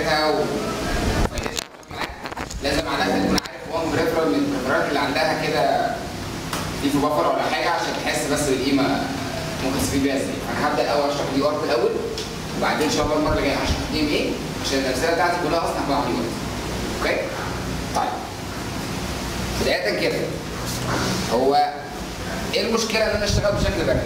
بتاعتها وفايدتها بشكل عام. لازم على الاقل تكون عارف وان بريفرال من البريفرالات اللي عندها كده دي في بفر ولا حاجه عشان تحس بس بالقيمه ممكن تستفيد بيها ازاي فانا هبدا الاول اشرح دي ار في الاول وبعدين ان شاء الله المره اللي جايه هشرح دي ام ايه عشان الامثله بتاعتي كلها اصلا هبقى دي ار اوكي طيب بدايه كده هو ايه المشكله ان انا اشتغل بشكل بري؟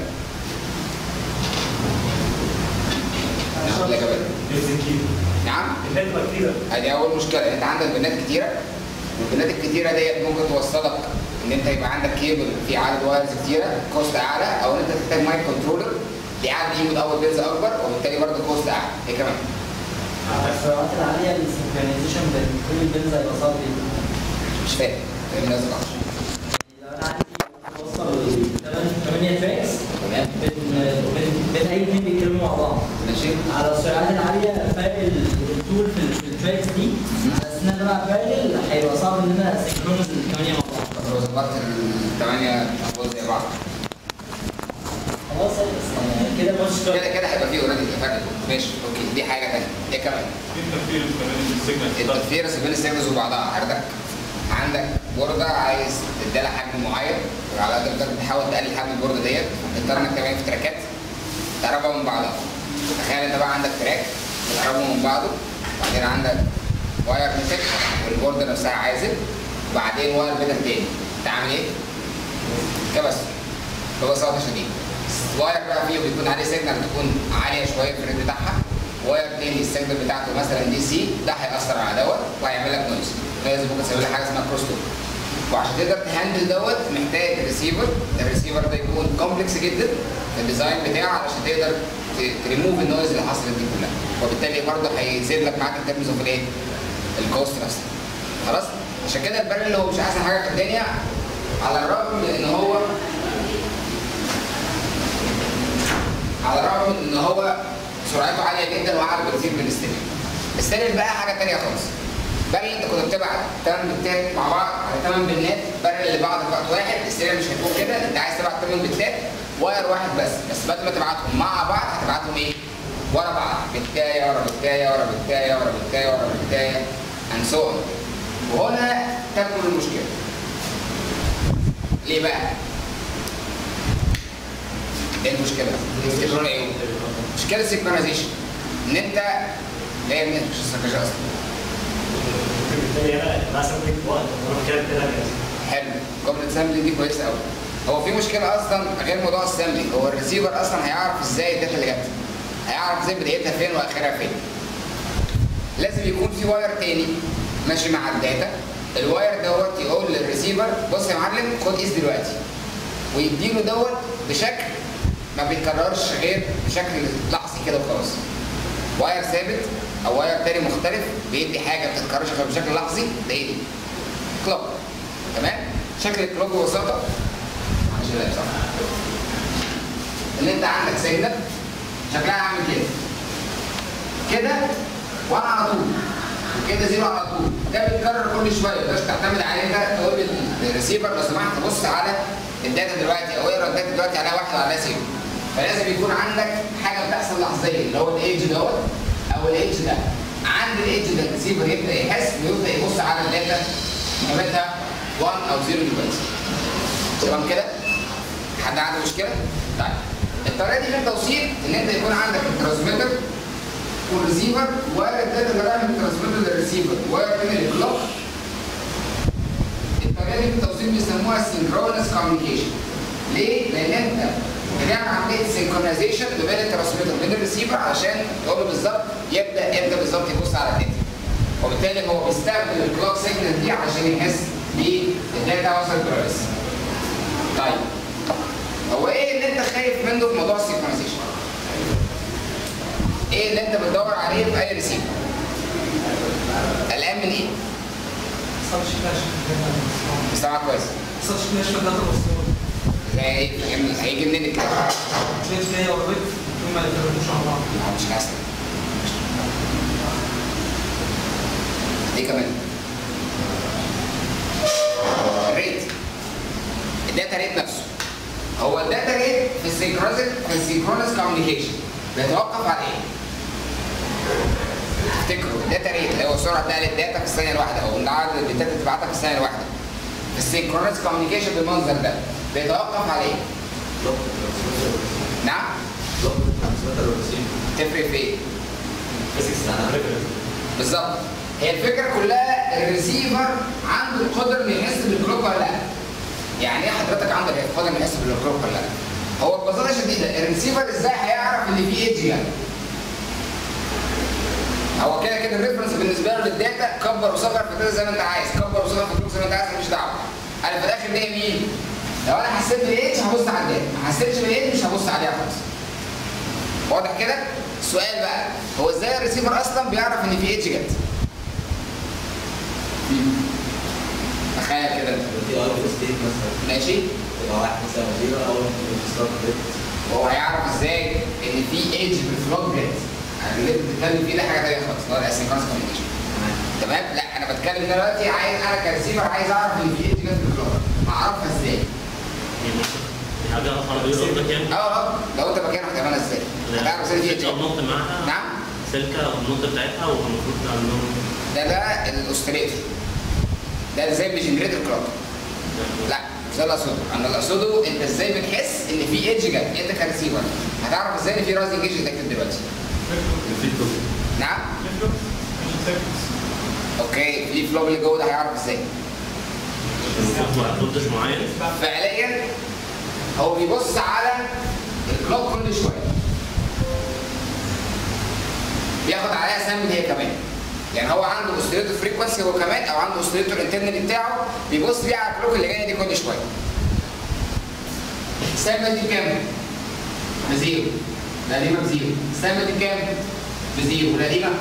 ناخد الاجابه دي. نعم الحته كتيره ادي اول مشكله انت عندك بنات كتيره والبنات الكتيره ديت ممكن توصلك ان انت يبقى عندك كيبل في عدد وايرز كتيره كوست اعلى او ان انت تحتاج مايك كنترولر بيعدي يجيب اول بيلز اكبر وبالتالي برضه كوست اعلى ايه كمان؟ على السرعات العالية السنكرونيزيشن بين كل البنز هيبقى صعب جدا. مش فاهم فاهم الناس غلط لو انا عندي بوصل 8 تراكس تمام بين بين بين اي اثنين بيتكلموا مع بعض. ماشي على السرعات العالية فرق ال- الطول في ال- في التراكس دي على اساس ان انا بلعب بارل هيبقى صعب ان انا اسنكرونز الثمانية مع بعض. طب لو ظبطت الثمانيه اقول زي بعض خلاص بس يعني كده مش كده كده هيبقى فيه اوريدي فرق ماشي اوكي دي حاجه ثانيه ايه كمان؟ في تفكير كمان السيجنال التفكير بين السيجنالز وبعضها عندك عندك بوردة عايز تديلها حجم معين وعلى قد ما تقدر بتحاول تقلل حجم البوردة ديت تضطر انك تعمل في تراكات تقربها من بعضها تخيل انت بقى عندك تراك بتقربه من بعضه وبعدين عندك واير متك والبوردة نفسها عازل وبعدين واير بيتر تاني تعمل ايه؟ كده بس ببساطة شديدة واير بقى فيه بيكون عليه سيجنال تكون عالية شوية في الريت بتاعها واير تاني السيجنال بتاعته مثلا دي سي ده هيأثر على دوت وهيعمل لك نويز نويز ممكن تسوي لها حاجة اسمها كروس توك وعشان تقدر تهندل دوت محتاج ريسيفر الريسيفر ده يكون كومبلكس جدا في الديزاين بتاعه علشان تقدر تريموف النويز اللي حصلت دي كلها وبالتالي برضه هيزيد لك معاك الترمز اوف الايه؟ الكوست نفسها خلاص عشان كده البرل اللي هو مش احسن حاجه في الدنيا على الرغم من ان هو على الرغم من ان هو سرعته عاليه جدا واعلى بكتير من الستيريو الستيريو بقى حاجه ثانيه خالص برل انت كنت بتبعت 8 بتات مع بعض على 8 بنات برل لبعض في وقت واحد الستيريو مش هيكون كده انت عايز تبعت 8 بتات واير واحد بس بس بدل ما تبعتهم مع بعض هتبعتهم ايه؟ ورا بعض بتايه ورا بتايه ورا بتايه ورا بتايه ورا بتايه and so on وهنا تكمن المشكله ليه بقى؟ ايه المشكله؟ تفتكرون ايه؟ مشكله السينكرونايزيشن ان انت لا يا ابني مش السينكرونايزيشن اصلا بالتالي انا مثلا في وقت انا كده كده حلو جمله السامبلنج دي كويسه قوي هو في مشكله اصلا غير موضوع السامبلنج هو الريسيفر اصلا هيعرف ازاي الداتا اللي جت هيعرف ازاي بدايتها فين واخرها فين لازم يكون في واير تاني ماشي مع الداتا الواير دوت يقول للريسيفر بص يا معلم خد قيس دلوقتي ويديله دوت بشكل ما بيتكررش غير بشكل لحظي كده وخلاص واير ثابت او واير تاني مختلف بيدي حاجه ما بتتكررش غير بشكل لحظي ده ايه دي؟ كلوك تمام شكل الكلوك ببساطه معلش لا صح ان انت عندك سيجنال شكلها عامل كده كده وانا على طول وكده زيرو على طول ده بيتكرر كل شويه ما تقدرش تعتمد عليه انت تقول للريسيفر لو سمحت بص على الداتا دلوقتي او اقرا الداتا دلوقتي عليها واحد وعليها زيرو فلازم يكون عندك حاجه بتحصل لحظيا اللي هو الايدج دوت او الايدج ده عند الايدج ده الريسيفر يبدا يحس ويبدا يبص على الداتا قيمتها 1 او 0 دلوقتي تمام كده؟ حد عنده مشكله؟ طيب الطريقه دي في التوصيل ان انت يكون عندك الترانسميتر والريسيفر والداتا اللي رايحه من الترانسميتر للريسيفر ومن الكلوك الطريقه دي في التوصيل بيسموها سينكرونس كوميونيكيشن ليه؟ لان انت بتعمل عمليه سينكرونايزيشن ما بين الترانسميتر وبين الريسيفر عشان تقول له بالظبط يبدا امتى بالظبط يبص على الداتا وبالتالي هو بيستخدم الكلوك سيجنال دي عشان يحس بالداتا وصلت ولا لسه. طيب هو ايه اللي انت خايف منه في موضوع السينكرونايزيشن؟ ايه اللي انت بتدور عليه في اي ريسيفر؟ قلقان من ايه؟ صارش فلاش سامعك كويس صارش فلاش في الداتا والصور زي ايه؟ فاهمني؟ هيجي منين الكلام؟ بيت جاي اوربت ثم يتفرقوش على بعض هو مش هيحصل دي كمان الريت الداتا ريت نفسه هو الداتا ريت في السينكرونس في السينكرونس كوميونيكيشن بيتوقف على ايه؟ تفتكروا داتا ريت اللي هو سرعه نقل الداتا في الثانيه الواحده او عدد البيتات اللي تبعتها في الثانيه الواحده السينكرونس كوميونيكيشن بالمنظر ده بيتوقف على ايه؟ نعم تفرق في ايه؟ بالظبط هي الفكره كلها الريسيفر عنده القدره انه يحس بالكلوك ولا لا يعني ايه حضرتك عندك القدره انه يحس بالكلوك ولا لا هو ببساطه شديده الريسيفر ازاي هيعرف ان في ايدج يعني هو كده كده الريفرنس بالنسبه له للداتا كبر وصغر في الداتا زي ما انت عايز كبر وصغر في الكلوك زي ما انت عايز ماليش دعوه انا في الاخر ده مين لو انا حسيت بالايدج هبص على الداتا ما حسيتش بالايدج مش هبص عليها خالص واضح كده السؤال بقى هو ازاي الريسيفر اصلا بيعرف ان في ايدج جت تخيل كده انت ماشي وهو هيعرف ازاي ان في ايدج في الفلوج جت يعني اللي انت بتتكلم فيه ده حاجه ثانيه خالص اللي هو الاسynchronous كوميونيكيشن تمام لا انا بتكلم دلوقتي عايز انا كريسيفر عايز اعرف ان في ايدج جت في الفلوج هعرفها ازاي يعني دي حاجه عربيه قصدك يعني؟ اه اه لو انت مكانك هتعملها ازاي هتعرف ازاي في ايدج سلكه جت النقط معاها نعم سلكه النقط بتاعتها والمفروض عندهم ده ده الاوستريتور ده ازاي بيجنريت الكلوك لا مش ده اللي اقصده انا اللي اقصده انت ازاي بتحس ان في ايدج جت انت كريسيفر هتعرف ازاي ان في رايزنج ايدج ديتكتد دلوقتي نعم اوكي في فلوب اللي جوه ده هيعرف ازاي المفروض فولتج معين فعليا هو بيبص على الكلوك كل شويه بياخد عليها سامبل هي كمان يعني هو عنده اوسيليتور فريكونسي هو كمان او عنده اوسيليتور انترنال بتاعه بيبص بيه على الكلوك اللي جايه دي كل شويه السامبل دي بكام؟ بزيرو القديمه بزيرو السامبل دي بكام؟ بزيرو والقديمه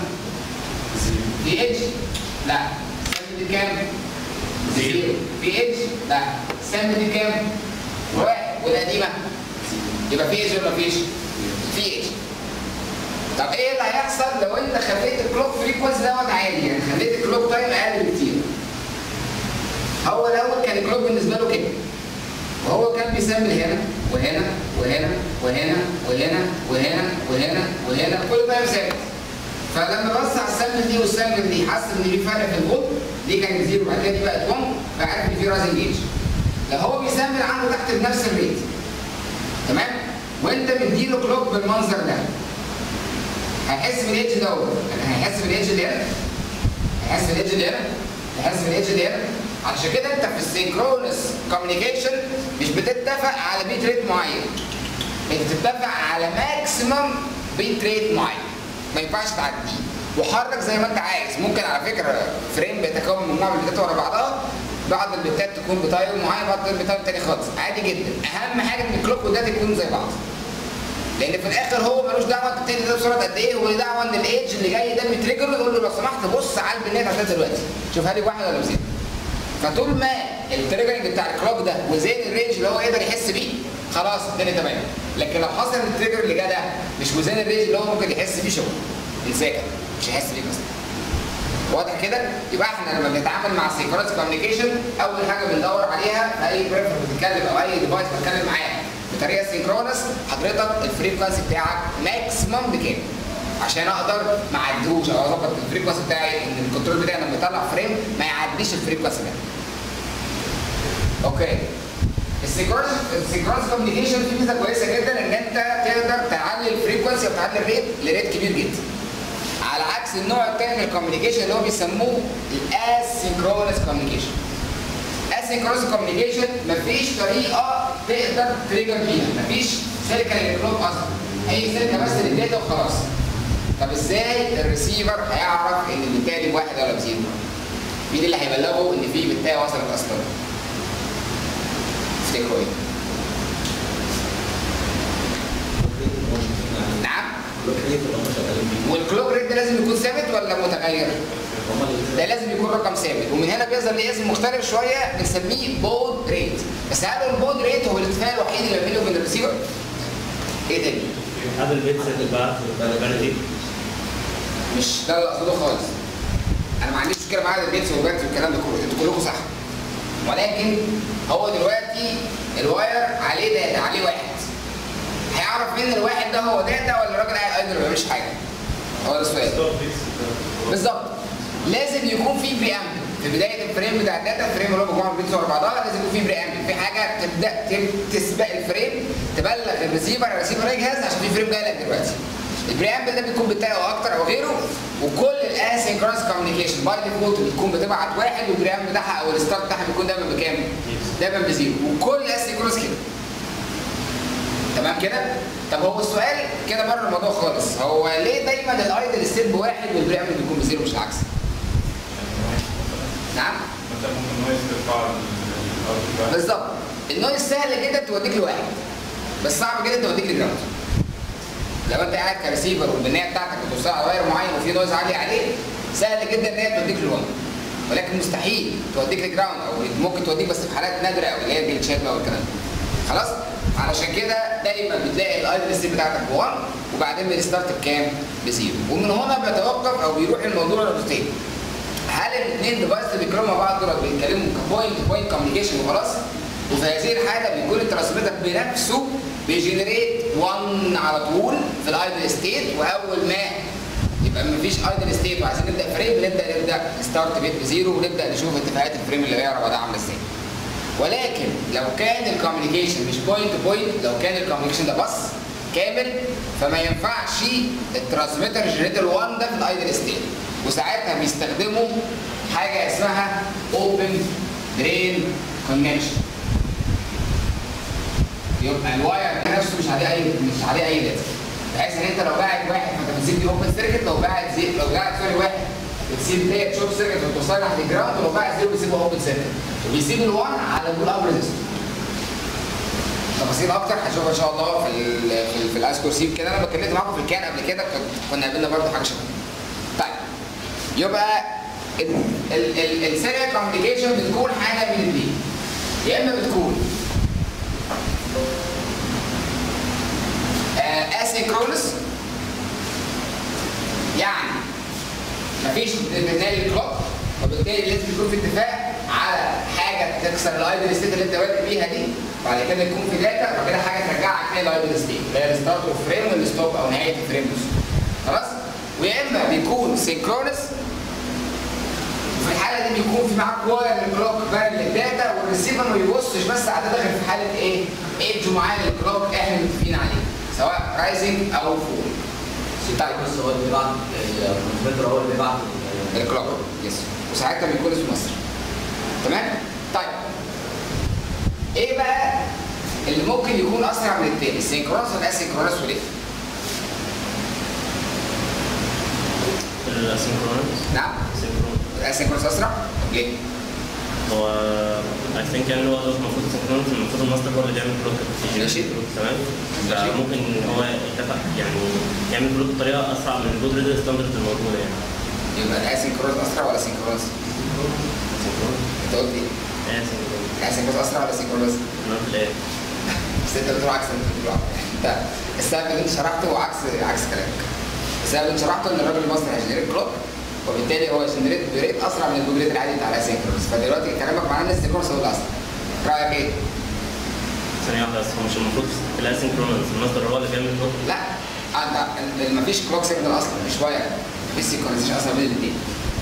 في اتش؟ لا السامبل دي بكام؟ زيرو في اتش؟ لا السامبل دي بكام؟ واحد والقديمه يبقى في اتش ولا مفيش؟ في اتش طب ايه اللي هيحصل لو انت خليت الكلوك فريكونسي دوت عالي يعني خليت الكلوك تايم اقل بكتير هو الاول كان الكلوك بالنسبه له كده وهو كان بيسمي هنا وهنا وهنا وهنا وهنا وهنا وهنا وهنا كل تايم ثابت فلما بص على السامبل دي والسامبل دي حس ان في فرق في الفولت دي كانت زيرو بعد كده دي بقت 1 فعرف ان في رايزنج ايدج لو هو بيسمي عنده تحت بنفس الريت تمام وانت مديله كلوك بالمنظر ده هيحس بالايدج دوت يعني هيحس بالايدج اللي هنا هيحس بالايدج اللي هنا هيحس بالايدج اللي هنا علشان كده انت في السينكرونس كوميونيكيشن مش بتتفق على بيت ريت معين انت بتتفق على ماكسيمم بيت ريت معين ما ينفعش تعديه وحرك زي ما انت عايز ممكن على فكره فريم بيتكون من مجموعه من البيتات ورا بعضها بعض البيتات تكون بتايم معين بعض البيتات تاني خالص عادي جدا اهم حاجه ان الكلوك والداتا يكونوا زي بعض لان في الاخر هو ملوش دعوه انت بتدي ده بسرعه قد ايه هو ليه دعوه ان الايدج اللي جاي ده بتريجر يقول له لو سمحت بص على البنات هتلاقي دلوقتي شوف هل واحد ولا بزيرو فطول ما التريجرنج بتاع الكلوك ده وزين الرينج اللي هو يقدر يحس بيه خلاص الدنيا تمام لكن لو حصل ان التريجر اللي جه ده مش وزين الرينج اللي هو ممكن يحس بيه شغل انساه كده مش هيحس بيه مثلا واضح كده يبقى احنا لما بنتعامل مع السينكرونس كوميونيكيشن اول حاجه بندور عليها في اي بريفر بتتكلم او اي ديفايس بتكلم معاه بطريقه سينكرونس حضرتك الفريكونسي بتاعك ماكسيمم بكام عشان اقدر ما اعديهوش او اظبط الفريكونسي بتاعي ان الكنترول بتاعي لما يطلع فريم ما يعديش الفريكونسي ده اوكي السينكرونس السينكرونس كوميونيكيشن فيه ميزه كويسه جدا ان انت تقدر تعلي الفريكونسي او تعلي الريت لريت كبير جدا على عكس النوع الثاني من الكوميونيكيشن اللي هو بيسموه الاسينكرونس كوميونيكيشن اسينكرونس كوميونيكيشن مفيش طريقه تقدر تريجر بيها مفيش سلكه للكلوك اصلا هي سلكه بس للداتا وخلاص طب ازاي الريسيفر هيعرف ان البتايه دي بواحد ولا بزيرو؟ مين اللي هيبلغه ان في بتايه وصلت اصلا؟ تفتكروا ايه؟ نعم والكلوك ريت ده لازم يكون ثابت ولا متغير؟ ده لازم يكون رقم ثابت ومن هنا بيظهر ليه اسم مختلف شويه بنسميه بود ريت بس هل البود ريت هو الاتفاق الوحيد اللي ما بينه وبين الريسيفر؟ ايه تاني؟ هذا البيت اللي بعت بلدي مش ده اللي اقصده خالص انا ما عنديش مشكله مع عدد البيتس والباكس والكلام ده كله انتوا كلكم صح ولكن هو دلوقتي الواير عليه داتا عليه واحد هيعرف مين الواحد ده هو داتا ولا الراجل قاعد ايدل ما بيعملش حاجه هو ده السؤال بالظبط لازم يكون في بري امبل في بدايه الفريم بتاع الداتا الفريم اللي هو مجموعه من بيتس ورا بعضها لازم يكون في بري امبل في حاجه تبدا تب- تسبق الفريم تبلغ الريسيفر الريسيفر يجهز عشان في فريم جاي لك دلوقتي البري امبل ده بيكون بالتالي او اكتر او غيره وكل الاسynchronous كوميونيكيشن باي ديفولت بتكون بتبعت واحد والبري امبل بتاعها او الستارت بتاعها بيكون دايما بكام؟ دايما بزيرو وكل الاسynchronous كده تمام كده؟ طب هو السؤال كده بره الموضوع خالص هو ليه دايما الايدل ستيت بواحد والبري امبل بيكون بزيرو مش العكس؟ نعم؟ مثلا ممكن نويز ترفع الارض بالظبط النويز سهل جدا توديك لواحد بس صعب جدا توديك لجراوند لو انت قاعد كريسيفر والبنايه بتاعتك بتوصل على واير معين وفي نويز عالي عليه سهل جدا ان هي توديك لواحد ولكن مستحيل توديك لجراوند او ممكن توديك بس في حالات نادره قوي اللي هي الجلتشات بقى والكلام ده خلاص علشان كده دايما بتلاقي الايدل ستيت بتاعتك ب 1 وبعدين بيستارت بكام؟ بزيرو ومن هنا بيتوقف او بيروح الموضوع لنقطتين هل الاثنين ديفايس اللي بيتكلموا مع بعض دول بيتكلموا كبوينت تو بوينت كوميونيكيشن وخلاص وفي هذه الحاله بيكون الترانسميتر بنفسه بيجنريت 1 على طول في الايدل ستيت واول ما يبقى مفيش ايدل ستيت وعايزين نبدا فريم بنبدا نبدا ستارت بيت بزيرو ونبدا نشوف اتفاقات الفريم اللي هي ورا بعضها عامله ازاي ولكن لو كان الكوميونيكيشن مش بوينت تو بوينت لو كان الكوميونيكيشن ده بس كامل فما ينفعش الترانسميتر جنريتور 1 ده في الايدل ستيت وساعتها بيستخدموا حاجه اسمها اوبن درين كونكشن يبقى الواير نفسه مش عليه اي مش عليه اي داتا بحيث ان انت لو باعت واحد فانت بتسيب دي اوبن سيركت لو باعت زي لو باعت سوري واحد بتسيب ديت شورت سيركت وتوصل تحت الجراوند ولو باعت زيرو بيسيبه اوبن سيركت وبيسيب ال1 على البول اب ريزيستور تفاصيل اكتر هنشوفها ان شاء الله في ال في, ال في الاس كورسيف كده انا بكلمت معاكم في الكان قبل كده كنت- كنا قابلنا برضه حاجه شبه طيب يبقى السيريال كوميونيكيشن بتكون حاجه من الاثنين يا اما بتكون اسينكرونس يعني مفيش برنامج كلوك وبالتالي لازم يكون في اتفاق على حاجه تكسر الايدل ستيت اللي انت بادئ بيها دي بعد كده يكون في داتا وبعد كده حاجه ترجعك تاني الايدل ستيت اللي هي الستارت اوف فريم والستوب او نهايه الفريم نفسه خلاص ويا اما بيكون سينكرونس وفي الحاله دي بيكون في معاك واير للكلوك بارل للداتا والريسيفر ما بيبصش بس على الداتا غير في حاله ايه؟ ايدج معين للكلوك احنا متفقين عليه سواء رايزنج او فول طيب بس هو اللي بيبعت الكمبيوتر هو اللي بيبعت ال- الكلوك يس وساعتها بيكون في مصر تمام؟ طيب ايه بقى اللي ممكن يكون اسرع من التاني؟ السينكرونس ولا اسينكرونس وليه؟ الاسynchronous نعم synchronous الاسينكرونس اسرع؟ طب ليه؟ هو I think يعني هو ده المفروض synchronous المفروض الماستر هو اللي بيعمل بلوك ماشي. تمام ماشي. فممكن هو يتفق يعني يعمل بلوك بطريقه اسرع من البود ريدر ستاندرد الموجوده يعني يبقى الاسينكرونس اسرع ولا سينكرونس؟ انت قلت ايه؟ asynchronous الاسينكرونس اسرع ولا سينكرونس؟ انا في الايه بس انت بتقول عكس اللي انت بتقوله انت السبب اللي انت شرحته هو عكس عكس كلامك السبب اللي انت شرحته ان الراجل المصري هيجنريت كلوك وبالتالي هو جنريت بريت اسرع من البوجريت العادي بتاع الاسينكرونس فدلوقتي كلامك معناه ان السينكرونس هو الاصل رايك ايه؟ ثانيه واحده بس هو مش المفروض في الاسynchronous الماستر هو اللي بيعمل بلوك لا انت مفيش كلوك سيجنال اصلا مش واير مفيش سينكرونيزيشن اصلا بين الاثنين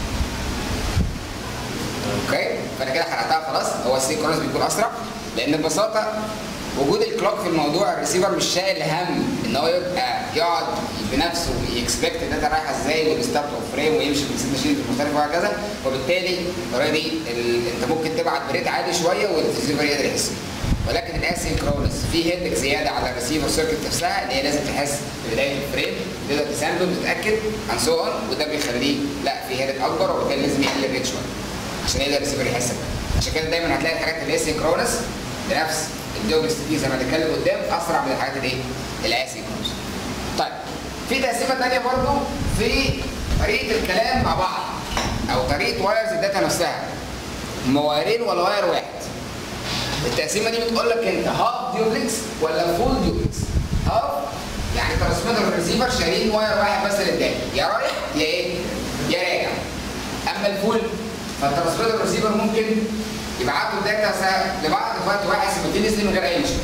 اوكي فانا كده حرقتها خلاص هو السينكرونس بيكون اسرع لان ببساطه وجود الكلوك في الموضوع الريسيفر مش شايل هم ان هو يبقى يقعد بنفسه يكسبكت الداتا رايحه ازاي والستارت اوف فريم ويمشي في الست شيت المختلفه وهكذا وبالتالي اوريدي انت ممكن تبعت بريت عادي شويه والريسيفر يقدر يحس ولكن الاسينكرونس في هيدك زياده على الريسيفر سيركت نفسها اللي هي لازم تحس في بدايه الفريم تقدر تسامبل وتتاكد عن سو اون وده بيخليه لا في هيدك اكبر وبالتالي لازم يقلل الريت شويه عشان يقدر الريسيفر يحس بده. عشان كده دايما هتلاقي الحاجات اللي هي سينكرونس بنفس الدوجست دي زي ما هنتكلم قدام اسرع من الحاجات الايه؟ الاسينكرونس. طيب في تقسيمه ثانيه برضو في طريقه الكلام مع بعض او طريقه وايرز الداتا نفسها هما وايرين ولا واير واحد التقسيمه دي بتقول لك انت هاف ديوبلكس ولا فول ديوبلكس هاف يعني ترانسميتر والريسيفر شايلين واير واحد بس للداتا يا رايح يا ايه يا راجع اما الفول فالترانسميتر والريسيفر ممكن يبعتوا الداتا سا- لبعض في وقت واحد سيمultaneously من غير اي مشكله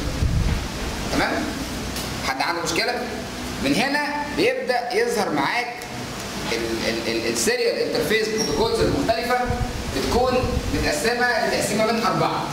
تمام حد عنده مشكله من هنا بيبدا يظهر معاك السيريال انترفيس بروتوكولز المختلفه بتكون متقسمه لتقسيمه من اربعه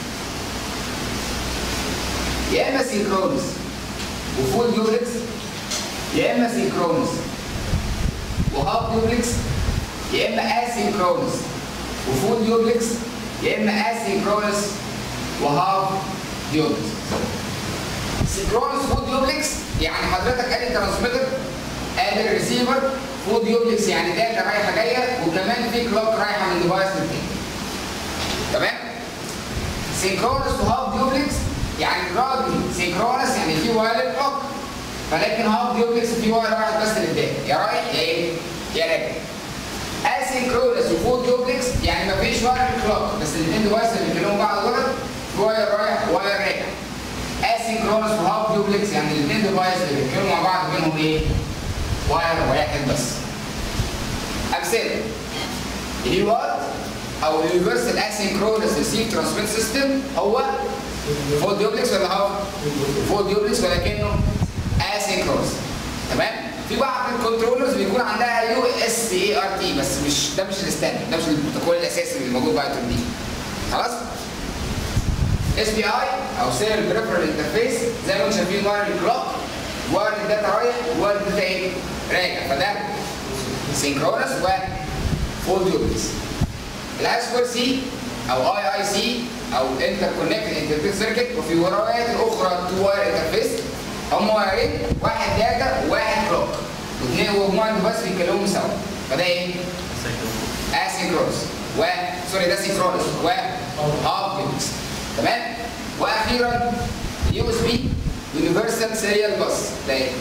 يا اما سينكرونس وفول ديوبلكس يا اما سينكرونس وهاف ديوبلكس يا اما اسينكرونس وفول ديوبلكس يا اما اسينكرونس وهاف ديوبلكس سينكرونس فول ديوبلكس يعني حضرتك ادي ترانسميتر ادي الريسيفر فول ديوبلكس يعني داتا رايحه جايه وكمان في كلوك رايحه من ديفايس للتاني تمام سينكرونس وهاف ديوبلكس يعني الراجل سينكرونس يعني في واير كلوك ولكن هاف ديوبلكس في واير واحد بس للداتا يا رايح يا ايه يا راجع اسينكرونس وفول دوبلكس يعني مفيش واير كلوك بس الاثنين ديفايس اللي بيكلموا بعض دول واير رايح واير راجع اسينكرونس وهاف دوبلكس يعني الاثنين ديفايس اللي بيتكلموا مع بعض بينهم ايه؟ واير واحد بس امثله اليو ار او اليونيفرسال اسينكرونس ريسيف ترانسميت سيستم هو فول دوبلكس ولا هاف؟ فول دوبلكس ولكنه اسينكرونس تمام؟ في بعض الكنترولرز بيكون عندها يو اس اي ار تي بس مش ده مش الستاندرد ده مش البروتوكول الاساسي اللي موجود بقى دي خلاص؟ اس بي اي او سيريال بريفرال انترفيس زي ما انتم شايفين واير الكلوك واير الداتا رايح واير الداتا ايه؟ راجع فده سينكرونس و فول دوبلكس الاي سكوير سي او اي اي سي او انتر كونكتد انترفيس سيركت وفي ورايات الاخرى تو واير انترفيس هم وايرين واحد داتا وواحد كلوك واثنين ومجموعه ديفايس بيتكلموا سوا فده ايه؟ اسينكرونس و سوري ده سينكرونس و هاف دوبلكس تمام واخيرا اليو اس بي يونيفرسال سيريال باس ده ايه؟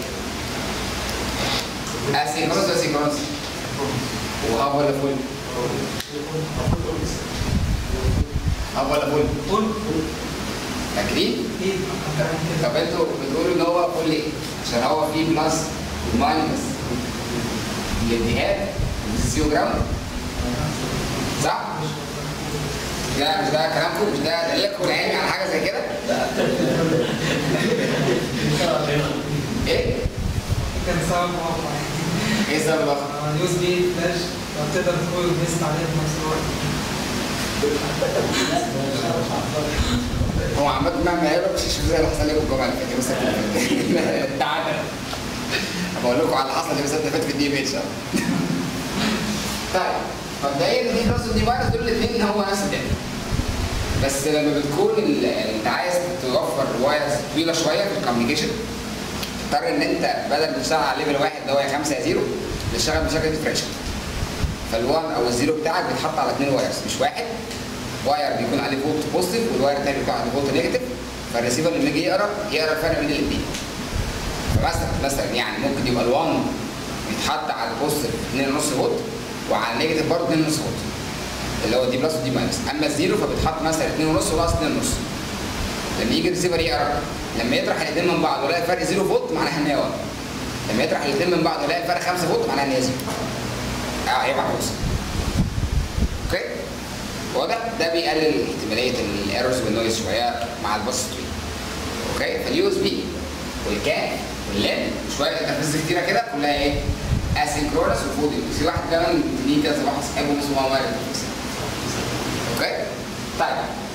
اسينكرونس ولا سينكرونس؟ وهاف ولا فول؟ هاف ولا فول؟ قول فاكرين؟ ايه طب انتوا بتقولوا ان هو فول ليه؟ عشان هو فيه بلس وماينس الاتجاه والزيرو جراوند صح؟ ده مش ده كلامكم مش ده دليلكم العلمي على حاجه زي كده؟ ايه؟ كان سبب واقع ايه السبب الاخر؟ اليو اس بي فلاش تقدر تقول بيست عليه في نفس الوقت هو عامة مهما يقرب مش زي اللي حصل لكم الجمعة اللي فاتت بس التعادل بقول لكم على اللي حصل اللي اللي فاتت في الدي ام اتش طيب مبدئيا دي بلس ودي ماينس دول الاثنين هو نفس الداتا بس لما بتكون ال- انت عايز توفر وايرز طويله شويه في الكوميونيكيشن تضطر ان انت بدل ما تشتغل على ليفل واحد اللي هو يا 5 يا 0 تشتغل بشكل ديفرنشال فال1 او الزيرو بتاعك بيتحط على اثنين وايرز مش واحد واير بيكون عليه فولت بوزيتيف والواير الثاني بيكون عليه فولت نيجاتيف فالريسيفر لما يجي يقرا يقرا الفرق بين الاثنين فمثلا مثلا يعني ممكن يبقى ال1 بيتحط على البوزيتيف 2.5 فولت وعلى النيجاتيف برضه 2.5 فولت اللي هو دي بلس ودي ماينس اما الزيرو فبيتحط مثلا 2.5 وبلس 2.5 لما يجي الريسيفر يقرا لما يطرح الاثنين من بعض ويلاقي فرق 0 فولت معناها ان هي 1 لما يطرح الاثنين من بعض ويلاقي فرق 5 فولت معناها ان هي 0 اه هي محبوسه اوكي واضح ده بيقلل احتماليه الايرورز والنويز شويه مع الباص ستريم اوكي فاليو اس بي والكان واللان وشويه انترفيس كتيره كده كلها ايه اسynchronous وفود في واحد كمان ليه كده صباح صاحبه اسمه عمر انترفيس اوكي طيب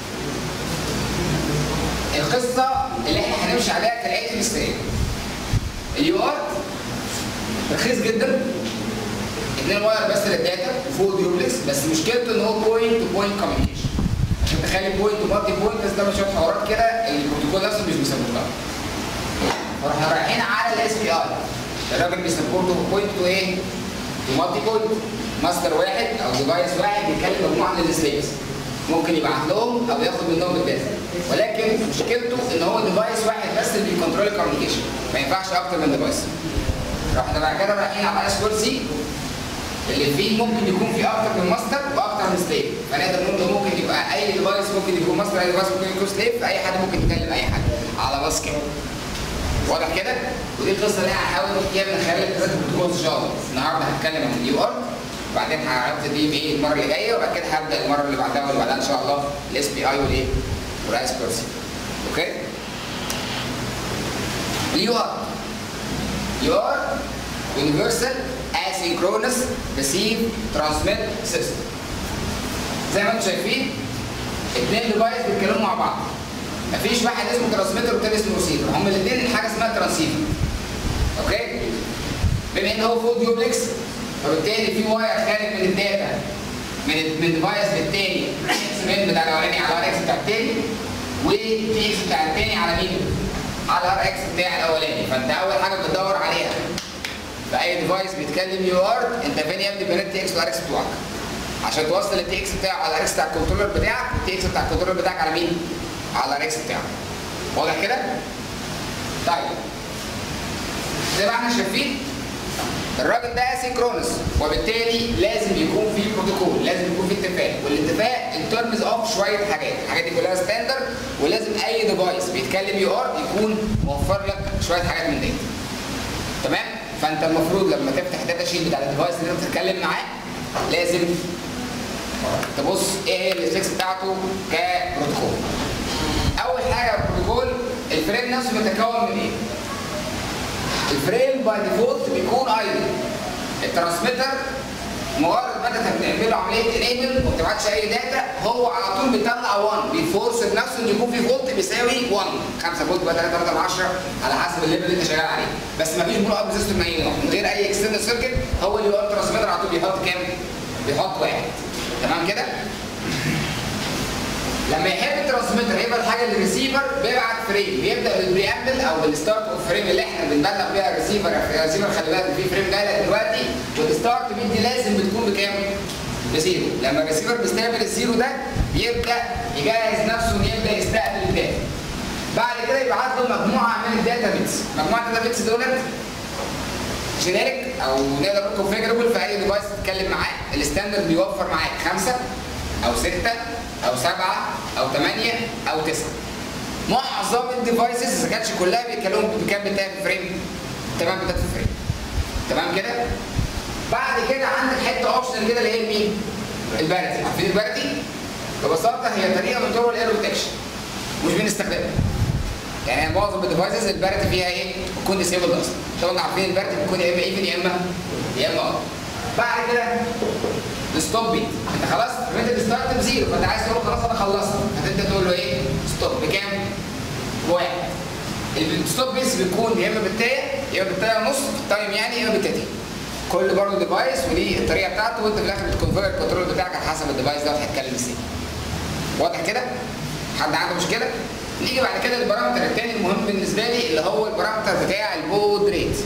القصه اللي احنا هنمشي عليها كالاتي مثاليه اليو ار رخيص جدا اثنين واير بس للداتا وفوق ديوبلكس بس مشكلته ان هو بوينت تو بوينت كوميونيكيشن عشان تخلي بوينت ومالتي بوينت بس ده شويه حوارات كده البروتوكول نفسه مش بيسبورتها فاحنا رايحين على الاس بي اي الراجل بيسبورته بوينت تو ايه؟ تو مالتي بوينت ماستر واحد او ديفايس واحد بيكلم مجموعه من السليفز ممكن يبعت لهم او ياخد منهم الداتا ولكن مشكلته ان هو ديفايس واحد بس اللي بيكنترول الكوميونيكيشن ما ينفعش اكتر من ديفايس رحنا بعد كده رايحين على اس 4 سي اللي فيه ممكن يكون فيه اكتر من ماستر واكتر من سليف فنقدر نقول انه ممكن يبقى اي ديفايس ممكن يكون ماستر اي ديفايس ممكن يكون سليف اي حد ممكن يكلم اي حد على باص كده واضح كده ودي القصه اللي انا هحاول احكيها من خلال الثلاث بروتوكولز ان شاء الله النهارده هتكلم عن اليو ار بعدين هبتدي بايه المره اللي جايه وبعد كده هبدا المره اللي بعدها واللي بعدها ان شاء الله الاس بي اي والايه والاس بيرسي اوكي اليو ار يو ار يونيفرسال asynchronous receive transmit system زي ما انتم شايفين اثنين ديفايس بيتكلموا مع بعض مفيش واحد اسمه ترانسميتر والتاني اسمه ريسيفر هما الاثنين حاجه اسمها ترانسيفر اوكي بما ان هو فول ديوبلكس فبالتالي في واير خارج من الداتا من من ديفايس للتاني اكس من بتاع الاولاني على ار اكس بتاع التاني وبي اكس بتاع التاني على مين؟ على ار اكس بتاع الاولاني فانت اول حاجه بتدور عليها في اي ديفايس بيتكلم يو ار انت فين يا ابني بيانات تي اكس والار اكس بتوعك عشان توصل التي اكس بتاعه على الار اكس بتاع الكنترولر بتاعك والتي اكس بتاع الكنترولر بتاعك على مين؟ على الار اكس بتاعك واضح كده؟ طيب زي ما احنا شايفين الراجل ده اسينكرونس وبالتالي لازم يكون في بروتوكول لازم يكون في اتفاق والاتفاق ان ترمز اوف شويه حاجات الحاجات دي كلها ستاندرد ولازم اي ديفايس بيتكلم يو ار يكون موفر لك شويه حاجات من دي تمام فانت المفروض لما تفتح الداتا شيت بتاع الديفايس اللي انت بتتكلم معاه لازم تبص ايه هي السبيكس بتاعته كبروتوكول اول حاجه البروتوكول الفريم نفسه بيتكون من ايه الفريم باي ديفولت بيكون ايدل الترانسميتر مجرد ما انت بتعمل له عمليه انيبل وما بتبعتش اي داتا هو على طول بيطلع 1 بيفورس بنفسه ان يكون في فولت بيساوي 1 5 فولت بقى 3 3 10 على حسب الليفل اللي انت شغال عليه بس ما فيش بلو اب ريزيستور معين من غير اي اكستندد سيركت هو اللي هو الترانسميتر على طول بيحط كام؟ بيحط واحد تمام كده؟ لما يحب الترانسميتر يبقى الحاجه اللي الريسيفر بيبعت فريم بيبدا بالبريامبل او بالستارت اوف فريم اللي احنا بنبلغ بيها الريسيفر الريسيفر خلي بالك في فريم جاي لك دلوقتي والستارت بيت دي لازم بتكون بكام؟ بزيرو لما الريسيفر بيستقبل الزيرو ده بيبدا يجهز نفسه انه يبدا يستقبل الداتا بعد كده يبعت له مجموعه من الداتا بيتس مجموعه الداتا بيتس دولت جينيريك او نقدر نقول كونفيجربل في اي ديفايس تتكلم معاه الستاندرد بيوفر معاك خمسه او سته او سبعه او ثمانيه او تسعه معظم الديفايسز اذا كانتش كلها بيتكلموا بكام بتاعت فريم تمام بتاعت فريم تمام كده بعد كده عندك حته اوبشن كده اللي هي مين البارتي عارفين البارتي ببساطه هي طريقه من طرق الايرو ديتكشن مش بنستخدمها يعني معظم الديفايسز البارتي فيها ايه بتكون ديسيبل اصلا طبعا عارفين البارتي بتكون يا اما ايفن يا اما يا اما اه بعد كده الستوب بيت انت خلاص رميت الستارت بزيرو فانت عايز تقول خلاص انا خلصت هتبدا تقول له ايه ستوب بكام؟ بواحد الستوب بيس بيكون يا اما بالتايه يا اما بالتايه ونص في التايم يعني يا اما بالتاتين كل برضه ديفايس وليه الطريقه بتاعته وانت في الاخر بتكونفير الكنترول بتاعك على حسب الديفايس ده هيتكلم ازاي واضح كده؟ حد عنده مشكله؟ نيجي بعد كده للبارامتر الثاني المهم بالنسبه لي اللي هو البارامتر بتاع البود ريت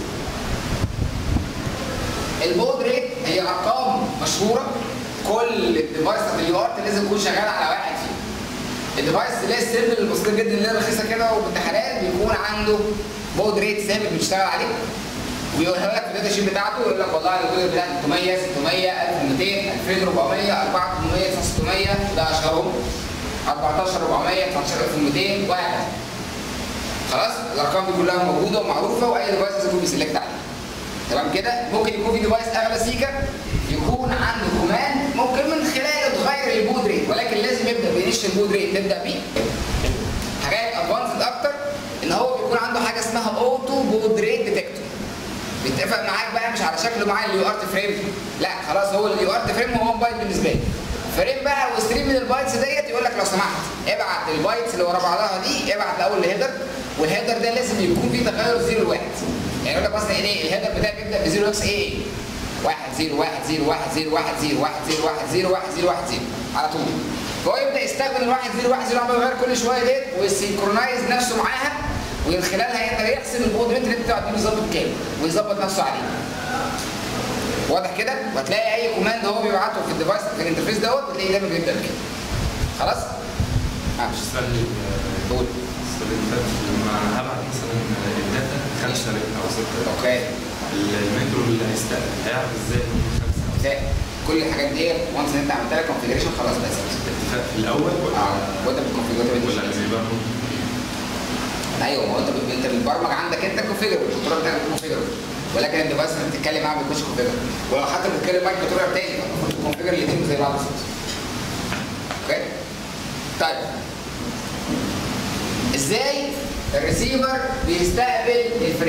البود ريت هي ارقام مشهوره كل الديفايس بتاعت اليو ارت لازم يكون شغال على واحد فيهم الديفايس اللي هي السيمبل البسيطه جدا اللي هي رخيصه كده وبامتحانات بيكون عنده بود ريت ثابت بتشتغل عليه ويقولها لك في الداتا شيت بتاعته يقول لك والله الكود بتاعتي 300 600 1200 2400 4800 600 ده اشهرهم 14400 19200 وهكذا خلاص الارقام دي كلها موجوده ومعروفه واي ديفايس لازم يكون بيسلكت عليه تمام كده ممكن يكون في ديفايس اغلى سيكه يكون عنده كوماند ممكن من خلاله تغير البود ريت ولكن لازم يبدا بينش البود ريت تبدا بيه حاجات ادفانسد اكتر ان هو بيكون عنده حاجه اسمها اوتو بود ريت ديتكتور بيتفق معاك بقى مش على شكله معاه اليو ارت فريم لا خلاص هو اليو ارت فريم هو بايت بالنسبه لي فريم بقى وستريم من البايتس ديت يقول لك لو سمحت ابعت البايتس اللي ورا بعضها دي ابعت الاول لهيدر والهيدر ده لازم يكون فيه تغير زيرو لواحد يعني يقول لك مثلا ايه الهيدر بتاعي بيبدا بزيرو اكس ايه واحد زيرو واحد زيرو واحد زيرو واحد زيرو واحد زيرو واحد زيرو واحد زيرو واحد زيرو على طول فهو يبدا يستخدم الواحد زيرو واحد زيرو عمال يغير كل شويه ديت ويسينكرونايز نفسه معاها ومن خلالها يقدر يحسب البود ريت اللي انت بتاعته بالظبط بكام ويظبط نفسه عليه واضح كده وهتلاقي اي كوماند هو بيبعته في الديفايس في الانترفيس دوت بتلاقيه دايما بيبدا بكده خلاص؟ ماشي استني قول استني لما هبعت مثلا الداتا خمسه او سته اوكي المترو اللي هيستقبل هيعرف ازاي ان هم خمسه او ازاي كل الحاجات دي وانس ان انت عملت لها كونفيجريشن خلاص بس سته اتفاق في الاول ولا اه وانت بتكونفيجر ولا اللي بيبرمج ايوه ما هو انت بت- انت بتبرمج عندك انت كونفيجر الكنترول بتاعك كونفيجر ولكن الديفايس اللي بتتكلم معاه ما بيكونش كونفيجر ولو حتى بتتكلم معاك كنترولر تاني فالمفروض تكونفيجر الاثنين زي بعض بالظبط اوكي طيب ازاي الريسيفر بيستقبل الفريم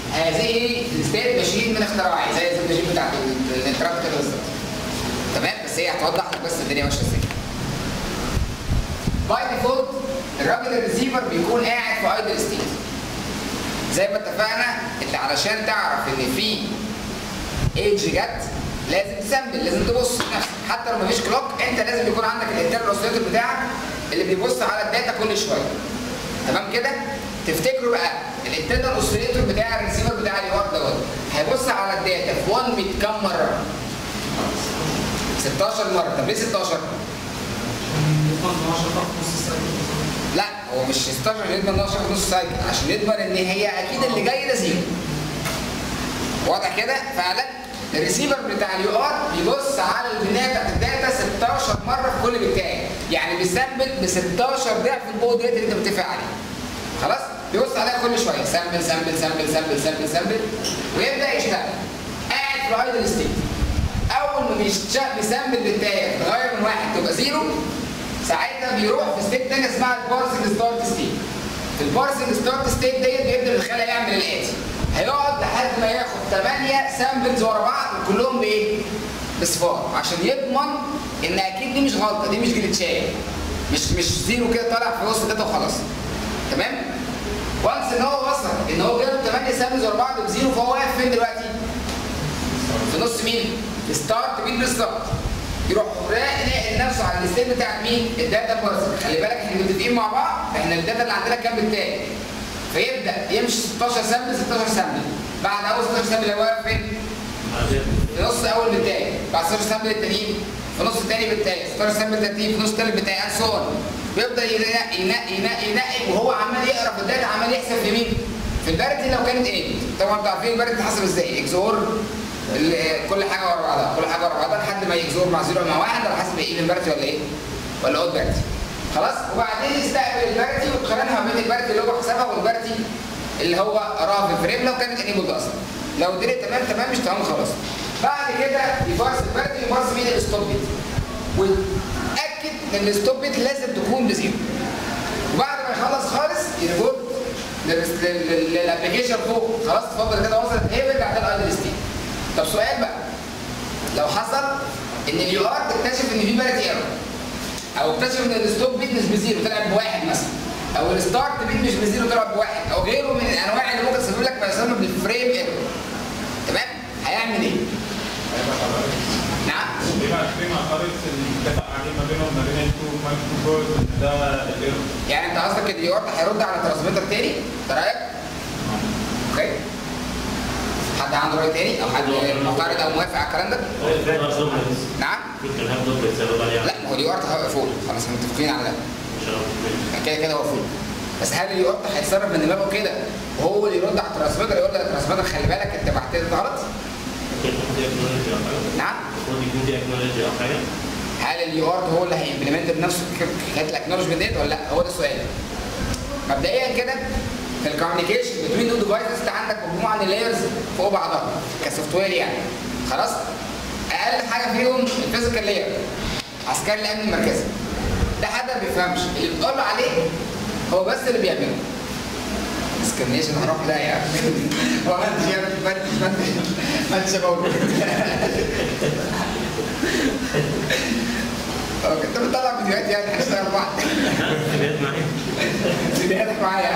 هذه ستيت ماشين من اختراعي زي الماشين بتاعت الانترابت كده بالظبط تمام بس هي هتوضح لك بس الدنيا ماشيه ازاي باي ديفولت الراجل الريسيفر بيكون قاعد في ايدل ستيت زي ما اتفقنا انت علشان تعرف ان في ايدج جت لازم تسمبل لازم تبص نفسك حتى لو مفيش كلوك انت لازم يكون عندك الانترنال اوسيليتور بتاعك اللي بيبص على الداتا كل شويه تمام كده تفتكروا بقى الانترنال اوسيليتور بتاع الريسيفر بتاع اليوار دوت هيبص على الداتا في 1 بيت كام مره 16 مره طب ليه 16 لا هو مش 16 عشان يضمن 12 في نص سايكل عشان يضمن ان هي اكيد اللي جاي ده زيرو واضح كده فعلا الريسيفر بتاع اليو ار بيبص على البنايه بتاعت الداتا 16 مره في كل بتاعي يعني بيثبت ب 16 ضعف البود ريت اللي انت متفق عليه خلاص بيبص عليها كل شويه سامبل سامبل سامبل سامبل سامبل سامبل ويبدا يشتغل قاعد في الايدل ستيت اول ما بيشتغل بيسامبل بتاعي تغير من واحد تبقى زيرو ساعتها بيروح في ستيت ثانيه اسمها البارسنج ستارت ستيت في البارسنج ستارت ستيت ديت بيبدا الخلايا يعمل الاتي هيقعد لحد ما ياخد 8 سامبلز ورا بعض وكلهم بايه؟ بصفار عشان يضمن ان اكيد دي مش غلطه دي مش جلتشايه مش مش زيرو كده طالع في وسط الداتا وخلاص تمام؟ وانس ان هو وصل ان هو جاب 8 سامبلز ورا بعض بزيرو فهو واقف فين دلوقتي؟ في نص مين؟ ستارت مين بالظبط يروح ناقل نفسه على الستيت بتاعت مين؟ الداتا بارسل خلي بالك احنا متفقين مع بعض احنا الداتا اللي عندنا كام بالتالي فيبدا يمشي 16 سامبل 16 سامبل بعد اول 16 سامبل هو واقف فين؟ في نص اول بالتالي بعد 16 سامبل التانيين في نص التاني بالتالي 16 سامبل التانيين في نص التالت بالتالي اند سو بيفضل ينقي ينقي ينقي ينقي وهو عمال يقرا في الداتا عمال يحسب في مين؟ في البارتي لو كانت ايه؟ طبعا انتوا عارفين البارتي بتتحسب ازاي؟ اكزور ال- كل حاجه ورا بعضها كل حاجه ورا بعضها لحد ما يكزور مع زيرو مع واحد على حسب ايه البارتي ولا ايه؟ ولا اود بارتي خلاص وبعدين يستقبل البارتي ويقارنها بين البارتي اللي هو حسبها والبارتي اللي هو قراها في الفريم لو كانت انيبلد اصلا لو الدنيا تمام تمام مش تمام خلاص بعد كده يبارس البارتي يبارس مين الستوب بيت ويتاكد ان الستوب بيت لازم تكون بزيرو وبعد ما يخلص خالص يريبورت للابلكيشن فوق خلاص اتفضل كده وصلت هي بيرجع ده الايدل ستيت طب سؤال بقى لو حصل ان اليو ار تكتشف ان في بارتي ايرور او اكتشف ان الستوب بيت مش بزيرو طلع بواحد مثلا او الستارت بيت مش بزيرو طلع بواحد او غيره من الانواع اللي ممكن تسبب لك ما يسمى بالفريم ايرور تمام هيعمل ايه؟ نعم بيبقى في معترض اتفق عليه ما بينهم ما بين التو مايكرو كورد ان ده الايرور يعني انت قصدك اليو ار هيرد على ترانسميتر تاني ده رايك؟ اوكي حد عنده راي تاني او حد معترض او موافق على الكلام ده؟ نعم ممكن هاب دوبلت سبب عليها لا ما هو اليو ار هيبقى فول خلاص احنا متفقين على ده ان شاء الله كده كده هو فول بس هل اليو ار هيتصرف من دماغه كده وهو اللي يرد على الترانسميتر يقول للترانسميتر خلي بالك انت بعت لي غلط ممكن يكون دي اكنولوجي او حاجه نعم المفروض يكون دي اكنولوجي او حاجه هل اليو ار هو اللي هيمبلمنت بنفسه حكايه الاكنولجمنت ديت ولا لا هو ده السؤال مبدئيا كده في الكوميونيكيشن بين تو ديفايسز انت عندك مجموعه من اللايرز فوق بعضها كسوفت وير يعني خلاص اقل حاجه فيهم الفيزيكال لاير عسكري الامن المركزي ده حد ما بيفهمش اللي بتقول له عليه هو بس اللي بيعمله ديسكريميشن هروح لا يعني هو ما انتش يا ابني، ما انتش ما انتش ما انتش بقول اوكي انت بتطلع فيديوهات يعني هنشتغل بعض حاجات معايا فيديوهاتك معايا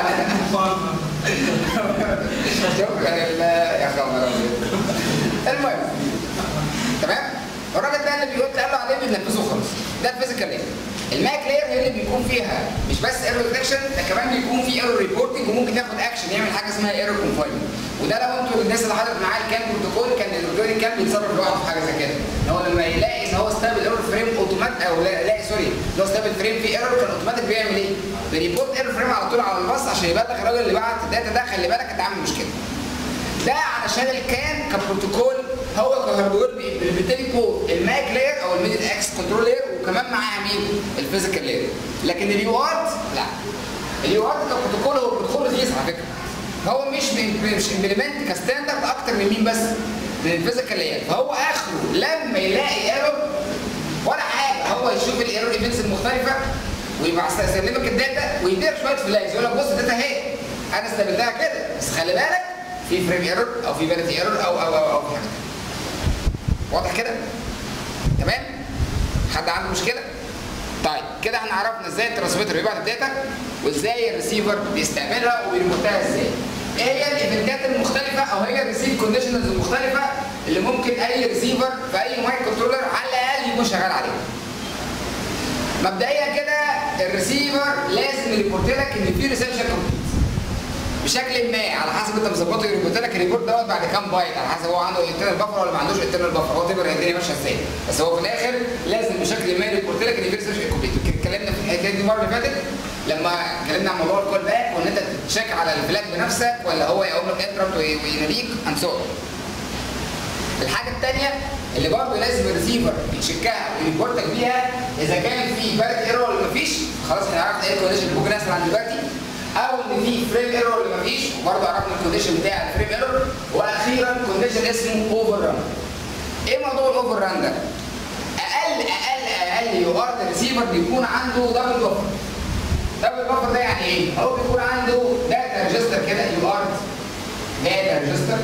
شكرا لله يا خبر أبيض. المهم تمام الراجل ده اللي بيقول قال له عليه بينفذه خالص ده الفيزيكال لاير الماك لاير هي اللي بيكون فيها مش بس ايرور ديتكشن ده كمان بيكون في ايرور ريبورتنج وممكن ياخد اكشن يعمل حاجه اسمها ايرور كونفاينمنت وده لو انتوا الناس اللي حضرت معاه الكام بروتوكول كان البروتوكول كان بيتصرف لوحده في حاجه زي كده ان هو لما يلاقي ان هو ستابل ايرور فريم اوتوماتيك او لا لا سوري لو ستابل فريم في ايرور كان اوتوماتيك بيعمل ايه؟ بيريبورت ايرور فريم على طول على الباص عشان يبلغ الراجل اللي بعت الداتا ده خلي بالك انت عامل مشكله ده علشان الكان كبروتوكول هو كهاردوير بالتالي كود الماك لاير او الميدل اكس كنترول لاير وكمان معاها مين؟ الفيزيكال لاير لكن اليو ارت لا اليو ارت كبروتوكول هو بروتوكول رخيص على فكره هو مش بي- مش امبلمنت كستاندرد اكتر من مين بس؟ من الفيزيكال لاير فهو اخره لما يلاقي ايرور ولا حاجه هو يشوف الايرور ايفنتس المختلفه ويبقى يسلمك الداتا ويدير شويه فلاجز يقول لك بص الداتا اهي انا استقبلتها كده بس خلي بالك في فريم ايرور او في فاليدي ايرور او او او او في حاجه تانية. واضح كده تمام حد عنده مشكله طيب كده احنا عرفنا ازاي الترانسميتر بيبعت الداتا وازاي الريسيفر بيستقبلها وبيربطها ازاي ايه هي الايفنتات المختلفه او هي الريسيف كونديشنز المختلفه اللي ممكن اي ريسيفر في اي مايك كنترولر على الاقل يكون شغال عليها مبدئيا كده الريسيفر لازم يريبورت لك ان في ريسبشن كومبليت بشكل ما على حسب انت مظبطه يريبورت لك الريبورت دوت بعد كام بايت على حسب هو عنده انترنال بفر ولا ما عندوش انترنال بفر هو تبقى الدنيا ماشيه ازاي بس هو في الاخر لازم بشكل ما يريبورت لك ان في ريسبشن كومبليت اتكلمنا في الحكايه دي المره اللي فاتت لما اتكلمنا عن موضوع الكول باك وان انت تشيك على الفلاج بنفسك ولا هو يقوم لك انتربت ويناديك اند سو الحاجه الثانيه اللي برضه لازم الريسيفر يتشيكها ويريبورتك بيها اذا كان في بارت ايرور ولا مفيش خلاص احنا عرفنا ايه الكونديشن اللي ممكن يحصل عند دلوقتي او ان في فريم ايرور ولا مفيش برضه عرفنا الكونديشن بتاع الفريم ايرور واخيرا كونديشن اسمه اوفر ران ايه موضوع الاوفر ران ده؟ اقل اقل اقل يو ار ريسيفر بيكون عنده دبل بفر دبل بفر ده يعني ايه؟ هو بيكون عنده داتا ريجستر كده يو ار داتا ريجستر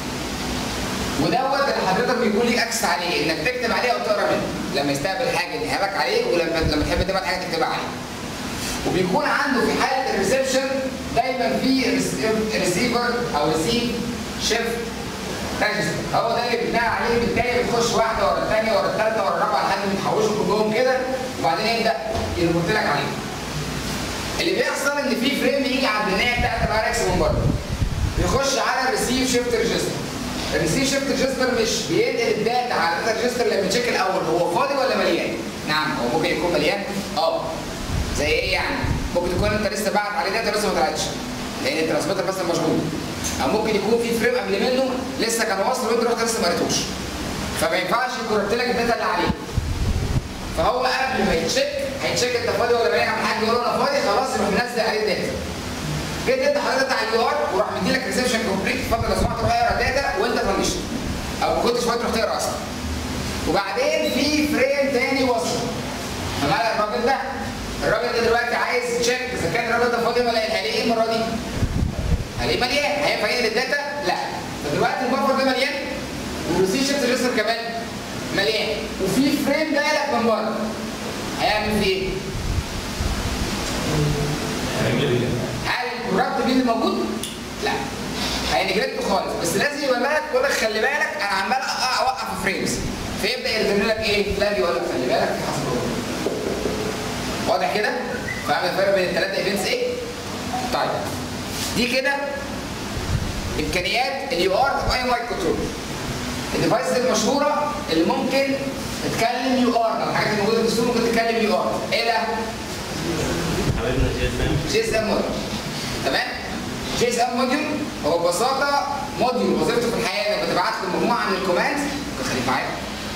ودوت اللي حضرتك بيكون ليك اكسس عليه انك تكتب عليه او تقرا منه لما يستقبل حاجه يديها لك عليه ولما لما تحب تبعت حاجه تكتبها عليه وبيكون عنده في حاله الريسبشن دايما في ريسيفر او ريسيف شيفت ريجستر هو ده اللي بناء عليه بالتالي بتخش واحده ورا الثانيه ورا الثالثه ورا الرابعه لحد ما يتحوشوا كلهم كده وبعدين يبدا يربط لك عليه اللي بيحصل ان في فريم يجي على البنايه بتاعت الار اكس من بره بيخش على الريسيف شيفت ريجستر الريسيف شيفت ريجستر مش بينقل الداتا على الداتا ريجستر لما تشيك الاول هو فاضي ولا مليان؟ نعم هو ممكن يكون مليان اه زي ايه يعني؟ ممكن تكون انت لسه بعت عليه داتا لسه ما طلعتش لان الترانسميتر بس مشغول او ممكن يكون في فريم قبل منه لسه كان واصل وانت رحت لسه ما قريتوش فما ينفعش يكوركت لك الداتا اللي عليه فهو قبل ما يتشيك هيتشيك انت فاضي ولا مليان عم حاج يقول له انا فاضي خلاص يروح منزل عليه الداتا جيت انت حضرتك على اليو ار وراح مديلك ريسبشن كومبليت اتفضل لو سمحت روح اقرا الداتا وانت طنشت او ما كنتش فاضي تروح تقرا اصلا وبعدين في فريم تاني وصل فمال الراجل ده الراجل ده دلوقتي عايز تشيك اذا كان الراجل ده فاضي ولا هلاقيه ايه المره دي؟ هلاقيه مليان هينفع ينقل الداتا؟ لا فدلوقتي البفر ده مليان والريسيف شيفت ريجستر كمان مليان وفي فريم جاي لك من بره هيعمل فيه ايه؟ هل الكورابت بين الموجود؟ لا هينجلكت خالص بس لازم يبقى بالك يقول لك خلي بالك انا عمال أ- اوقف فريمز فيبدا يرسم لك ايه؟ فلاج يقول لك خلي بالك في حصل أوفر. واضح كده؟ فاهم الفرق بين الثلاثه ايفنتس ايه؟ طيب دي كده امكانيات اليو ار في اي مايك كنترول الديفايسز المشهوره اللي ممكن تتكلم يو ار الحاجات اللي موجوده في السوق ممكن تتكلم يو ار ايه ده؟ حبايبنا جي اس ام جي اس ام موديول تمام جي اس ام موديول هو ببساطه موديول وظيفته في الحياه انك بتبعت له مجموعه من الكوماند ممكن خليك معايا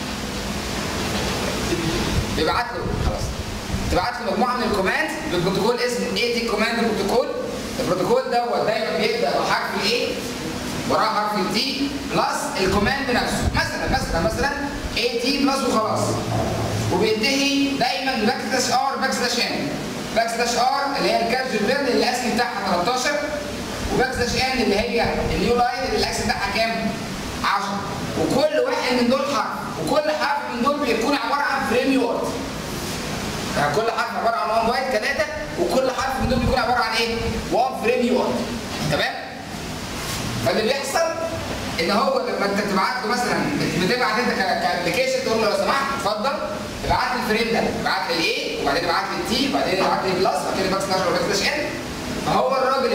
بيبعت له خلاص تبعت له مجموعه من الكوماند بالبروتوكول اسمه اي تي كوماند بروتوكول البروتوكول دوت دايما بيبدا بحرف الاي وراه حرف التي بلس الكوماند نفسه مثلا مثلا مثلا اي تي بلس وخلاص وبينتهي دايما باك سلاش ار باك سلاش ان باك سلاش ار اللي هي الكارج بيرن اللي الاسم بتاعها 13 وباك سلاش ان اللي هي النيو لاين اللي الاسم بتاعها كام؟ 10 وكل واحد من دول حرف وكل حرف من دول بيكون عباره عن فريم يورد يعني كل حرف عباره عن 1 بايت كداتا وكل حرف من دول بيكون عباره عن ايه؟ 1 فريم يورد تمام؟ فاللي بيحصل ان هو لما انت تبعت له مثلا بتبعت انت كابلكيشن تقول له لو سمحت اتفضل ابعت لي الفريم ده ابعت لي الايه وبعدين ابعت لي التي وبعدين ابعت لي بلس وبعد كده باك سلاش ولا باك سلاش ان فهو الراجل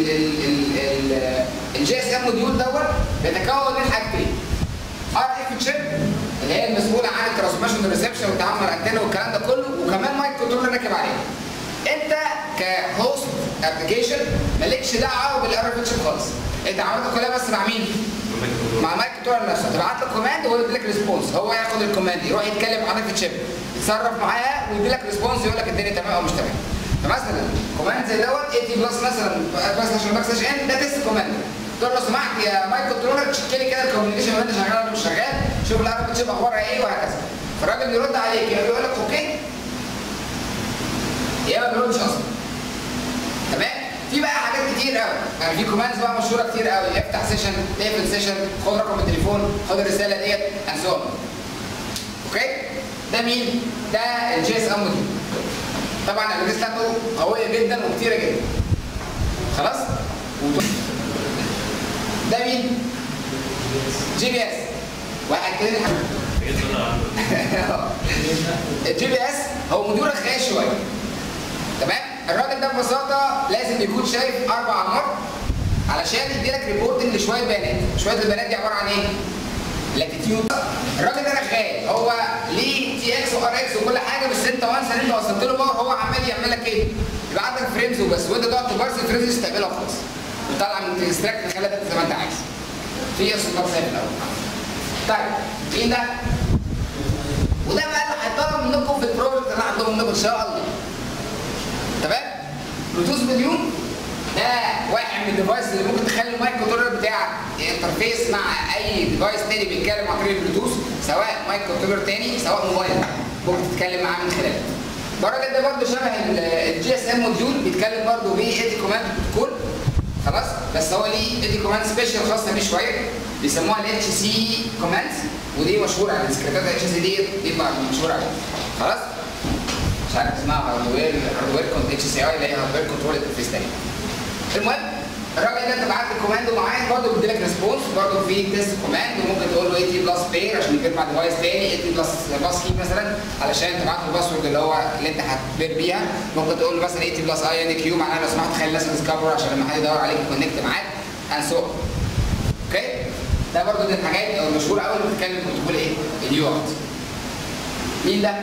الجي اس ام موديول دوت بيتكون من حاجتين ار اف تشيب اللي هي المسؤوله عن الترانسميشن والريسبشن والتعامل مع الانتنه والكلام ده كله وكمان مايك كنترول راكب عليه انت كهوست ابلكيشن مالكش دعوه بالار اف تشيب خالص انت عملت كلها بس مع مين؟ مع مايك كنترول نفسه تبعت له كوماند وهو يدي لك ريسبونس هو ياخد الكوماند يروح يتكلم مع في تشيب يتصرف معاها ويدي لك ريسبونس يقول لك الدنيا تمام او مش تمام فمثلا كوماند زي دوت 80 بلس مثلا بلس عشان باك سلاش ان ده تيست كوماند تقول له لو سمحت يا مايك كنترولر تشيك لي كده الكوميونيكيشن وانت شغال ولا مش شغال شوف الار تشيب اخبارها ايه وهكذا فالراجل يرد عليك يا بيقول لك اوكي يا ما بيردش اصلا تمام في بقى حاجات كتير قوي يعني في كوماندز بقى مشهوره كتير قوي افتح سيشن اقفل سيشن خد رقم التليفون خد الرساله ديت اند سو اوكي ده مين؟ ده الجي اس ام موديول طبعا الابلكيشن بتاعته قويه جدا وكتيره جدا خلاص؟ وت- ده مين؟ جي بي اس واحد كده الجي بي اس هو مدير رخاص شويه تمام الراجل ده ببساطه لازم يكون شايف اربع انماط علشان يديلك ريبورتنج لشويه بيانات شويه البيانات دي عباره عن ايه لاتيتيود الراجل ده رخاص هو ليه تي اكس وار اكس وكل حاجه بس انت وانس ان انت وصلت له باور هو عمال يعمل لك ايه يبقى عندك فريمز وبس وانت تقعد تبارس الفريمز تستقبلها وخلاص وطلع من الاكستراكت تخليها داتا زي ما انت عايز في اصلا سهل الاول طيب مين ده وده بقى اللي هيطلب منكم في البروجكت اللي عندهم منكم ان شاء الله تمام بلوتوث مليون ده واحد من الديفايس اللي ممكن تخلي المايك كنترولر بتاعك انترفيس مع اي ديفايس تاني بيتكلم عن طريق البلوتوث سواء مايك كنترولر تاني سواء موبايل ممكن تتكلم معاه من خلاله الراجل ده برضه شبه الجي اس ام موديول بيتكلم برضه بيه ايدي كوماند بروتوكول خلاص بس هو ليه ايدي كوماند سبيشال خاصه بيه شويه بيسموها الاتش سي كوماند ودي مشهوره على السكريبتات الاتش سي دي دي مشهوره عليها خلاص مش عارف اسمها هاردوير هاردوير كنت اتش سي اي اللي هي هاردوير كنترول انترفيس تاني المهم الراجل ده انت بعت الكوماند معين برضه بيدي لك ريسبونس برضه في تيست كوماند وممكن تقول له اي تي بلس بير عشان يجيب مع ديفايس تاني اي تي بلس باس كي مثلا علشان تبعت له الباسورد اللي هو اللي انت هتبير بيها ممكن تقول له مثلا اي تي بلس اي ان كيو معناها لو سمحت خلي الناس ديسكفر عشان لما حد يدور عليك يكونكت معاك اند سو اوكي ده برضه من الحاجات المشهوره قوي اللي بتتكلم بتقول ايه؟ اليوت مين ده؟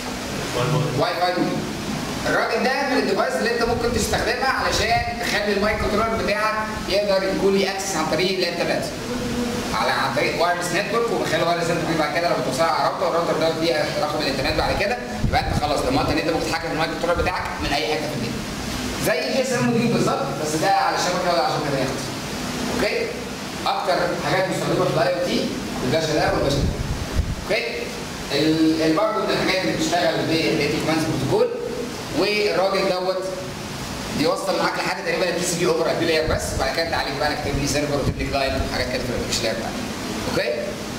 واي فاي موديول. الراجل ده من الديفايس اللي انت ممكن تستخدمها علشان تخلي المايك كنترولر بتاعك يقدر يكون ليه اكسس عن طريق الانترنت على عن طريق وايرلس نتورك ومن خلال وايرلس نتورك بعد كده لما توصل على راوتر والراوتر ده ليه رقم الانترنت بعد كده يبقى انت خلاص ضمنت ان انت ممكن تتحكم في المايك كنترولر بتاعك من اي حته في الدنيا زي الجي اس ام موديول بالظبط بس ده على شبكه ولا على شبكه تانيه اوكي اكتر حاجات مستخدمه في الاي او تي الباشا ده والباشا ده اوكي ال- ال- برضه من الحاجات اللي بتشتغل بالاي كوماندز بروتوكول والراجل دوت بيوصل معاك لحد تقريبا البي سي بي اوفر ابي لاير بس وبعد كده تعالج بقى انك تبني سيرفر وتبني كلاينت وحاجات كده في الابلكيشن لاير بتاعتك اوكي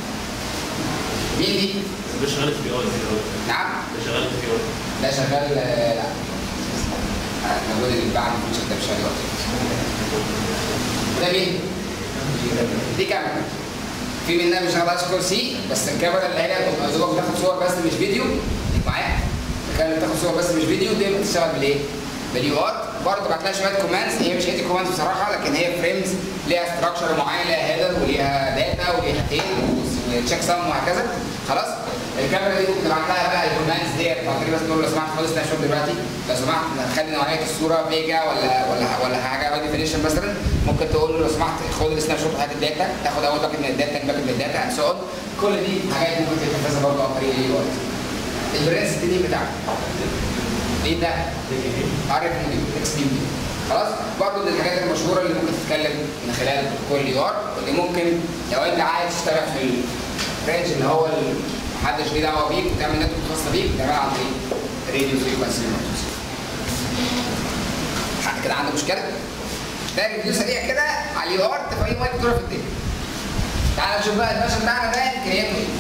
مين دي؟ ده شغال في بي اي نعم ده شغال في بي اي ده شغال آه، لا آه، موجود اللي بعد الفيتشر ده مش شغال دلوقتي ده مين؟ دي كاميرا في منها مش شغال اشكر سي بس الكاميرا اللي هي بتبقى دوبك بتاخد صور بس مش فيديو خليك معايا الكاميرا بتاخد صور بس مش فيديو دي بتشتغل بالايه؟ باليو ار برضه بعت لها شويه كوماندز هي مش هيدي كوماندز بصراحه لكن هي فريمز ليها ستراكشر معين ليها هيدر وليها داتا وليها تيل وتشيك سم وهكذا خلاص الكاميرا دي ممكن تبعت لها بقى الكوماندز ديت عن طريق بس تقول له لو سمحت خد سناب شوت دلوقتي لو سمحت خلي نوعيه الصوره فيجا ولا ولا ولا حاجه هاي ديفينيشن مثلا ممكن تقول له لو سمحت خد السناب شوت وهات الداتا تاخد اول باكت من الداتا ثاني باكت من الداتا اند سو كل دي حاجات ممكن تتنفذها برضه عن طريق الاي البرنس دي بتاعك ايه ده؟ عارف موديل اكس بي موديل خلاص برضه من الحاجات المشهوره اللي ممكن تتكلم من خلال بروتوكول الاي ار واللي ممكن لو انت عايز تشتغل في الرينج اللي هو ال- محدش ليه دعوه بيك وتعمل نتورك خاصه بيك تعملها عن طريق راديو فريكونسي حد كده عنده مشكله؟ ده ريفيو سريع كده على الاي ار في اي وقت تروح في الدنيا تعال نشوف بقى الباشا بتاعنا ده امكانياته ايه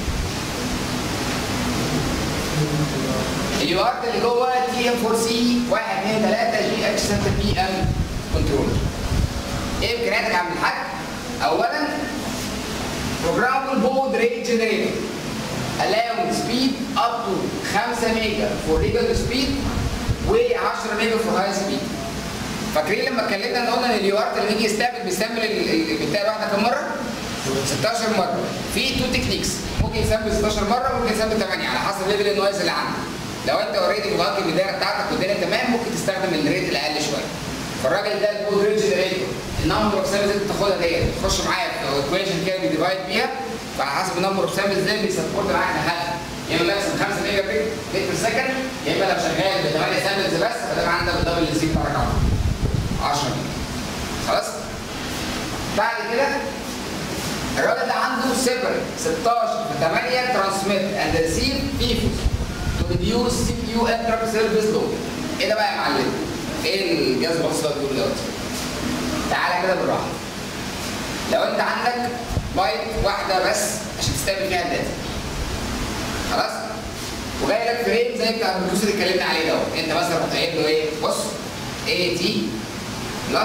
اليو ار اللي جوه تي ام 4 سي 1 2 3 جي اتش 6 بي ام كنترولر ايه امكانياتك يا عم الحاج؟ اولا programmable baud rate generator allowing speed up to 5 ميجا for regular speed و10 ميجا for high speed فاكرين لما اتكلمنا ان قلنا ان اليو ار لما يجي يستقبل بيستعمل ال- ال- البتاع واحده كم مره؟ 16 مره في تو تكنيكس ممكن يسمي 16 مره وممكن يسمي 8 على حسب ليفل النويز اللي عندك لو انت اوريدي متاكد بالدايره بتاعتك والدنيا تمام ممكن تستخدم الريت الاقل شويه فالراجل ده البود ريت جنريتور النمبر اوف سامبلز اللي بتاخدها ديت تخش معايا في ايكويشن كده بيديفايد بيها فعلى حسب النمبر اوف سامبلز ده بيسبورت معاك هل يا اما ماكسيمم 5 ميجا بيت بيت في السكند يا اما لو شغال ب 8 سامبلز بس فده معناه عندك الدبل السي بتاعك 10 ميجا خلاص بعد كده الراجل ده عنده سيبر 16 في 8 ترانسميت اند ريسيف فيفوز تو ريديوس سي بي يو انترب سيرفيس لود ايه ده بقى يا معلم؟ ايه الجهاز البسيط اللي بيقول دلوقتي؟ تعالى كده بالراحه لو انت عندك بايت واحده بس عشان تستقبل فيها الداتا خلاص وجاي لك فريم زي بتاع البلوتوث اللي اتكلمنا عليه دوت انت مثلا رحت قايل له ايه بص اي تي بلس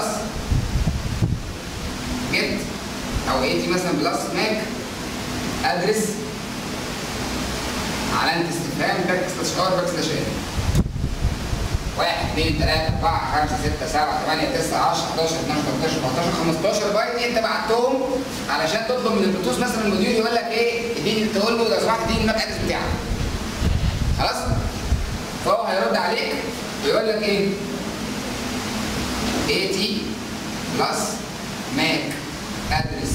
جيت او اي تي مثلا بلس ماك ادرس علامة استفهام باك سلاش ار باك سلاش ان واحد اثنين ثلاثة أربعة خمسة ستة سبعة ثمانية تسعة 10 11 12 13 14 15 بايت انت بعتهم علشان تطلب من البلوتوث مثلا المدير يقول لك ايه اديني تقول له لو سمحت اديني الماك ادرس بتاعك خلاص فهو هيرد عليك ويقول لك ايه اي تي بلس ماك ادرس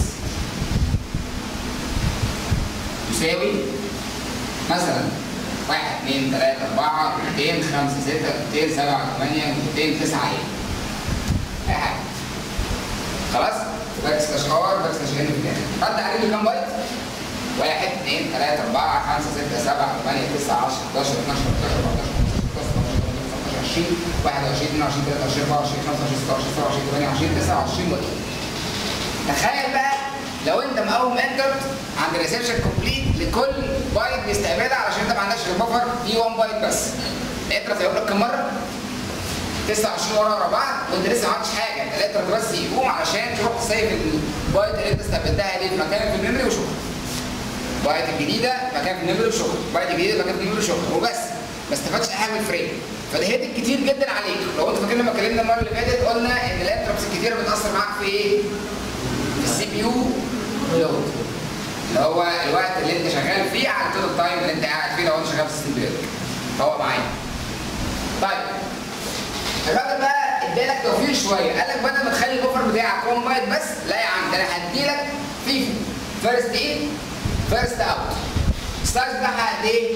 يساوي مثلا واحد اثنين ثلاثة أربعة 200 خمسة ستة 200 سبعة ثمانية 200 تسعة ايه أي حاجة خلاص باك سلاش ار باك سلاش ان في الآخر رد عليه بكام بايت؟ واحد اثنين ثلاثة أربعة خمسة ستة سبعة ثمانية تسعة 10 11 12 13 14 15 20 21 22 23 24 25 26 27 28 29 وايه تخيل بقى لو انت مقوم انترت عند ريسبشن كومبليت لكل بايت بيستقبلها علشان انت ما عندكش غير بفر فيه 1 بايت بس الانترت هيقول لك كم مره 29 ورا ورا بعض وانت لسه ما عملتش حاجه انت الانترت بس يقوم علشان تروح تسيب البايت اللي انت استقبلتها دي في مكان في الميموري وشكرا بايت الجديده مكان في الميموري وشكرا بايت الجديده مكان في الميموري وشكرا وبس ما استفادش اي حاجه من الفريم فده هيدك كتير جدا عليك لو انت فاكر لما اتكلمنا المره اللي فاتت قلنا ان الانتربس الكتيره بتاثر معاك في ايه؟ في السي بي يو لود اللي هو الوقت اللي انت شغال فيه على التوتال تايم اللي انت قاعد فيه لو انت شغال في السيستم بيرك فهو معايا طيب الراجل بقى ادالك توفير شويه قال لك بدل ما تخلي البفر بتاعك 1 بايت بس لا يا عم ده انا هديلك فيفو فيرست ان فيرست اوت السايز بتاعها قد ايه؟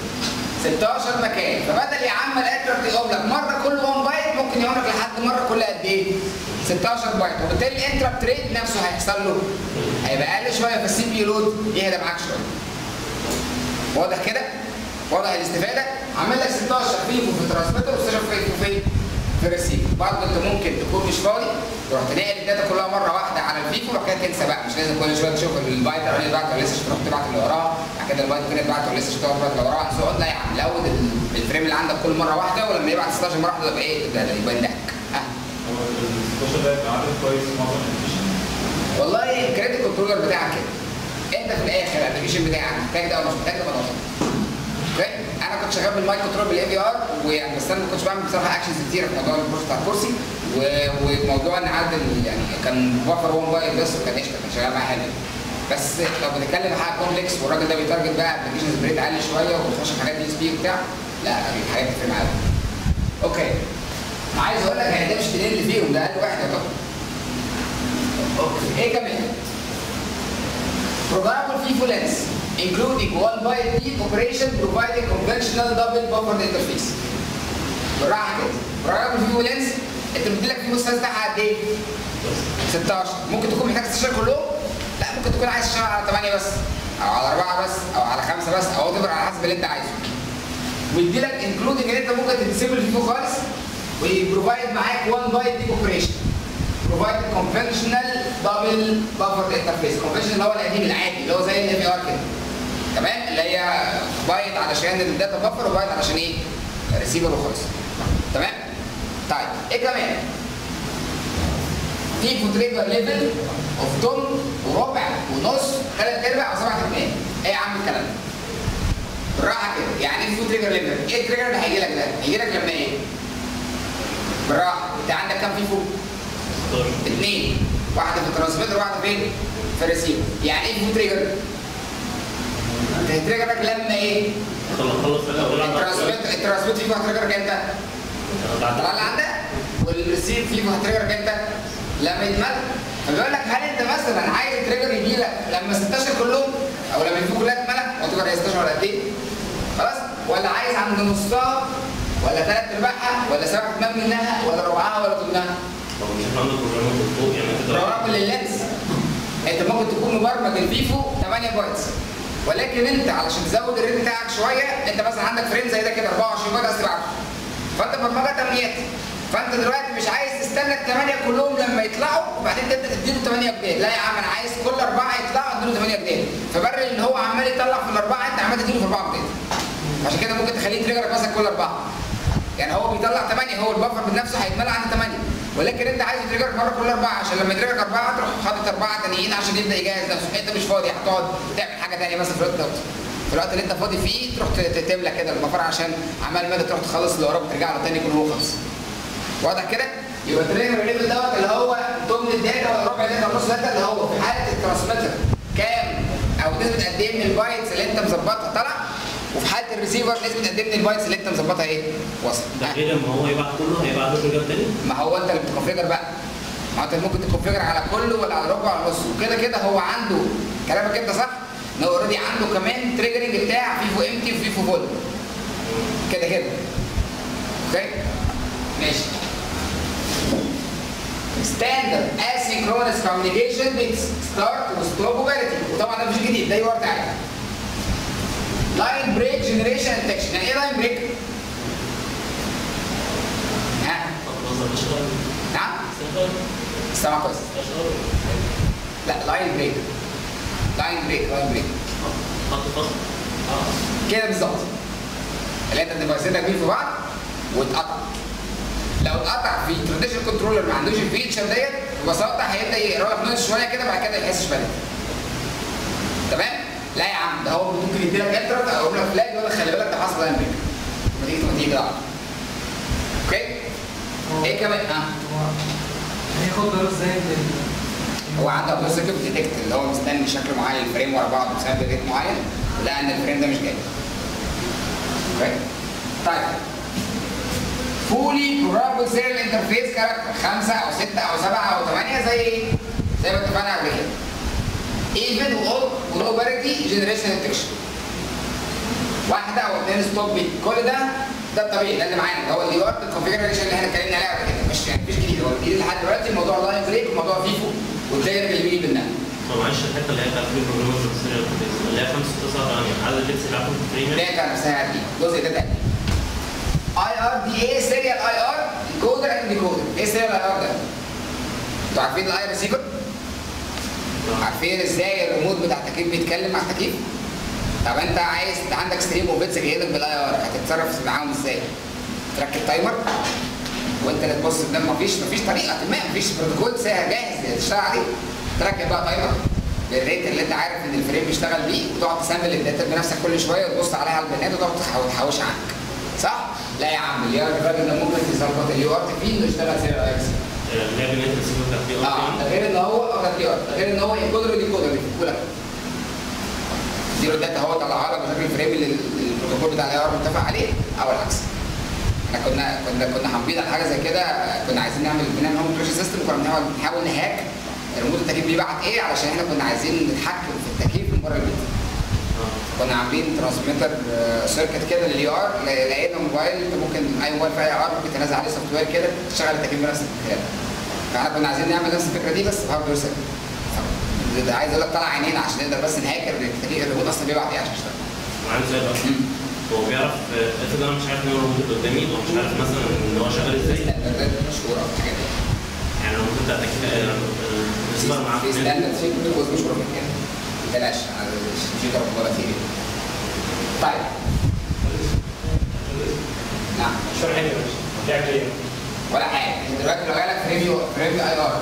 16 مكان فبدل يا عم الاترك يقوم لك مره كل 1 بايت ممكن يقوم لك لحد مره كل قد ايه؟ 16 بايت وبالتالي الانتربت ريت نفسه هيحصل له هيبقى اقل شويه في السي بي يو لود يهدى معاك شويه واضح كده؟ واضح الاستفاده؟ عامل لك 16 فيفو في الترانسميتر و16 فيفو في في الريسيفر برضه انت ممكن تكون مش فاضي تروح تنقل الداتا كلها مره واحده على الفيفو وبعد كده تنسى بقى مش لازم كل شويه تشوف البايت اللي بعت ولا لسه تروح تبعت اللي وراه بعد كده البايت الثاني بعت ولا لسه تروح تبعت اللي وراه سو لا يا عم لود ال- الفريم اللي عندك كل مره واحده ولما يبعت 16 مره واحده يبقى ايه ده ده يبقى يضحك ها هو ال 16 ده يبقى عدد كويس معظم الابلكيشن والله الكريدت كنترولر بتاعك كده انت في الاخر الابلكيشن بتاعك محتاج ده ولا مش محتاج ده بلاش اوكي انا كنت شغال بالمايك كنترول بالاي في ار ويعني بس انا ما كنتش بعمل بصراحه اكشنز كتير في موضوع الكورس بتاع الكرسي و- وموضوع ان عدد ال- يعني كان بفر وان بايت بس وكان قشطه كان شغال معايا حلو بس لو بنتكلم في حاجه كومبلكس والراجل ده بيتارجت بقى ابلكيشنز بريت عالي شويه وبيخش في حاجات دي اس بي وبتاع لا الحاجات تفرق معايا اوكي عايز اقول لك يعني ده مش الاثنين اللي فيهم ده اقل واحد يعتبر اوكي ايه كمان؟ Programmable FIFO lens, including one byte deep operation providing conventional double buffered interface. بالراحه كده. Programmable FIFO lens انت بتديلك فيه السايز بتاعها قد ايه؟ 16 ممكن تكون محتاج تشتغل كلهم؟ لا ممكن تكون عايز تشتغل على 8 بس او على 4 بس او على 5 بس او تقدر على حسب اللي انت عايزه. ويديلك انكلودنج ان انت ممكن تسيب الفيفو خالص ويبروفايد معاك 1 بايت ديب اوبريشن. بروفايد كونفشنال دبل بافر انترفيس كونفشنال اللي هو القديم العادي اللي هو زي الاي في ار كده تمام اللي هي بايت علشان الداتا بافر وبايت علشان ايه ريسيفر وخلاص تمام طيب ايه كمان في فوتريجر ليفل اوف طن وربع ونص ثلاث ارباع وسبعة اثنين ايه يا عم الكلام ده بالراحه كده يعني ايه فوتريجر ليفل ايه التريجر اللي هيجي لك ده هيجي لك لما ايه بالراحه انت عندك كام فيفو 16 اثنين واحده في الترانسميتر وواحده فين؟ في الريسيفر يعني ايه فود تريجر؟ تريجرك لما ايه؟ خلص خلص الاول الترانسميتر الترانسميتر فيه هتريجرك امتى؟ بعد طلع اللي عندك والريسيف فيه هتريجرك امتى؟ لما يتمل فبيقول لك هل انت مثلا عايز التريجر يجي لك لما 16 كلهم او لما الفيو كلها تتملى وتبقى هي 16 ولا قد ايه؟ خلاص؟ ولا عايز عند نصها ولا ثلاث ارباعها ولا سبع ثمان منها ولا ربعها ولا ثمنها؟ طب مش احنا عندنا بروجرام فوق يعني انت برامج لللينس انت ممكن تكون مبرمج الفيفو 8 بايتس ولكن انت علشان تزود الريت بتاعك شويه انت مثلا عندك فريم زي ده كده 24 بايت عايز تبعته فانت برمجه تمنيات فانت دلوقتي مش عايز تستنى الثمانيه كلهم لما يطلعوا وبعدين تبدا تديله 8 جداد لا يا عم انا عايز كل اربعه يطلعوا اديله 8 جداد فبرر ان هو عمال يطلع في الاربعه انت عمال تديله في اربعه جداد عشان كده ممكن تخليه تريجرك مثلا كل اربعه يعني هو بيطلع 8 هو البفر بنفسه هيتملى عند 8 ولكن انت عايز تريجرك مره كل اربعه عشان لما يتريجرك اربعه تروح حاطط اربعه تانيين عشان يبدا يجهز نفسه انت مش فاضي هتقعد تعمل حاجه ثانيه مثلا في الوقت دوت في الوقت اللي انت فاضي فيه تروح ت- تملى كده البفر عشان عمال ما تروح تخلص اللي وراك وترجع له تاني يكون هو خلص واضح كده؟ يبقى التريجر ليفل دوت اللي هو ثمن الداتا ولا ربع داتا ولا نص داتا اللي هو في حاله الترانسميتر كام او نسبه قد ايه من البايتس اللي انت مظبطها طلع وفي حاله الريسيفر نسبه قد ايه من البايتس اللي انت مظبطها ايه؟ وصل ده غير لما هو يبعت كله هيبعت له رجال تاني ما هو انت اللي بتكونفيجر بقى ما انت ممكن تكونفيجر على كله ولا على ربع ولا نص وكده كده هو عنده كلامك انت صح ان هو اوريدي عنده كمان تريجرنج بتاع فيفو امتي وفيفو فول كده كده اوكي ماشي ستاندرد اسynchronous communication بتستارت وستوب وباريتي وطبعا ده مش جديد ده يورد عادي لاين بريك جنريشن انتكشن يعني ايه لاين بريك؟ ها خلاص اشتغل نعم اشتغل استمع كويس اشتغل لا لاين بريك لاين بريك لاين بريك خط فصل اه كده بالظبط اللي انت ديفايساتك بيه في بعض واتقطع لو اتقطع في تراديشنال كنترولر ما عندوش الفيتشر ديت ببساطه هيبدا يقرا لك نويز شويه كده بعد كده يحسش بلد تمام لا يا عم ده هو ممكن يدي لك انترت او يقول لك فلاج يقول لك خلي بالك ده حصل لاين بريك ما تيجي ما تيجي كده على طول. اوكي ايه كمان اه هياخد باله ازاي من هو عنده ابوز سيركت ديتكت اللي هو مستني شكل معين الفريم ورا بعض بسبب ريت معين ولقى ان الفريم ده مش جاي. اوكي؟ طيب فولي بروجرامبل سيريال انترفيس كاركتر خمسه او سته او سبعه او ثمانيه زي ايه؟ زي ما اتفقنا قبل كده. ايفن واول ولو باريتي جنريشن انتكشن. واحده او اثنين ستوب بيت كل ده ده الطبيعي ده اللي معانا ده هو الدي ار الكونفيجريشن اللي احنا اتكلمنا عليه قبل كده مش يعني مفيش جديد هو الجديد لحد دلوقتي موضوع لاين بريك وموضوع فيفو والدايره اللي بيجي منها طب معلش الحته اللي هي بتاعت البروجرامر سيريال اللي هي 5 9 8 عدد البيتس اللي عارفه في الفريم داتا نفسها دي الجزء ده تاني اي ار دي ايه سيريال اي ار ديكودر اند ديكودر ايه سيريال اي ار ده؟ انتوا عارفين الاي ريسيفر؟ عارفين ازاي الريموت بتاع التكييف بيتكلم مع التكييف؟ طب انت عايز انت عندك ستريم وبيتس جاي لك بالاي ار هتتصرف معاهم ازاي؟ تركب تايمر وانت اللي تبص قدام مفيش مفيش طريقه ما مفيش بروتوكول سهل جاهز تشتغل عليه تركب بقى تايمر بالريت اللي انت عارف ان الفريم بيشتغل بيه وتقعد تسامبل الداتا بنفسك كل شويه وتبص عليها على البيانات وتقعد تحاول- تحوش عنك صح؟ لا يا عم اليو ار الراجل ده ممكن تظبط اليو ار فيه انه يشتغل سيريال اي اللي هي بنت الريسيفر بتاعت دي اه ده غير ان هو اه ده اليو ار ده غير ان هو انكودر وديكودر بيفكوا لك دي الداتا هو طلعها لك بشكل الفريم اللي البروتوكول بتاع الاي ار متفق عليه او العكس احنا كنا كنا كنا حابين على حاجه زي كده كنا عايزين نعمل بنعمل هوم بريشر سيستم وكنا بنحاول نحاول نهاك ريموت التكييف بيبعت ايه علشان احنا كنا عايزين نتحكم في التكييف من بره البيت كنا عاملين ترانسميتر سيركت كده لليو ار لقينا موبايل انت ممكن اي موبايل في اي ار ممكن تنزل عليه سوفت وير كده تشغل التكييف بنفس الكلام فاحنا كنا عايزين نعمل نفس الفكره دي بس بهاردوير سيركت ده عايز اقول لك طلع عينينا عشان نقدر بس نهاك التكييف الريموت اصلا بيبعت ايه عشان يشتغل وعنده زي بقى هو بيعرف آه، افرض انا مش عارف ان هو موجود قدامي او مش عارف مثلا ان هو شغال ازاي ده مشهور او حاجه كده يعني لو كنت اتاكد الريسيفر معاه في ستاندرد في بروتوكولز مشهوره من كده بلاش انا مش مش ضرب ولا كتير طيب نعم شرح لي ماشي بتعمل ايه؟ ولا حاجه انت دلوقتي لو جالك فريم فريم اي ار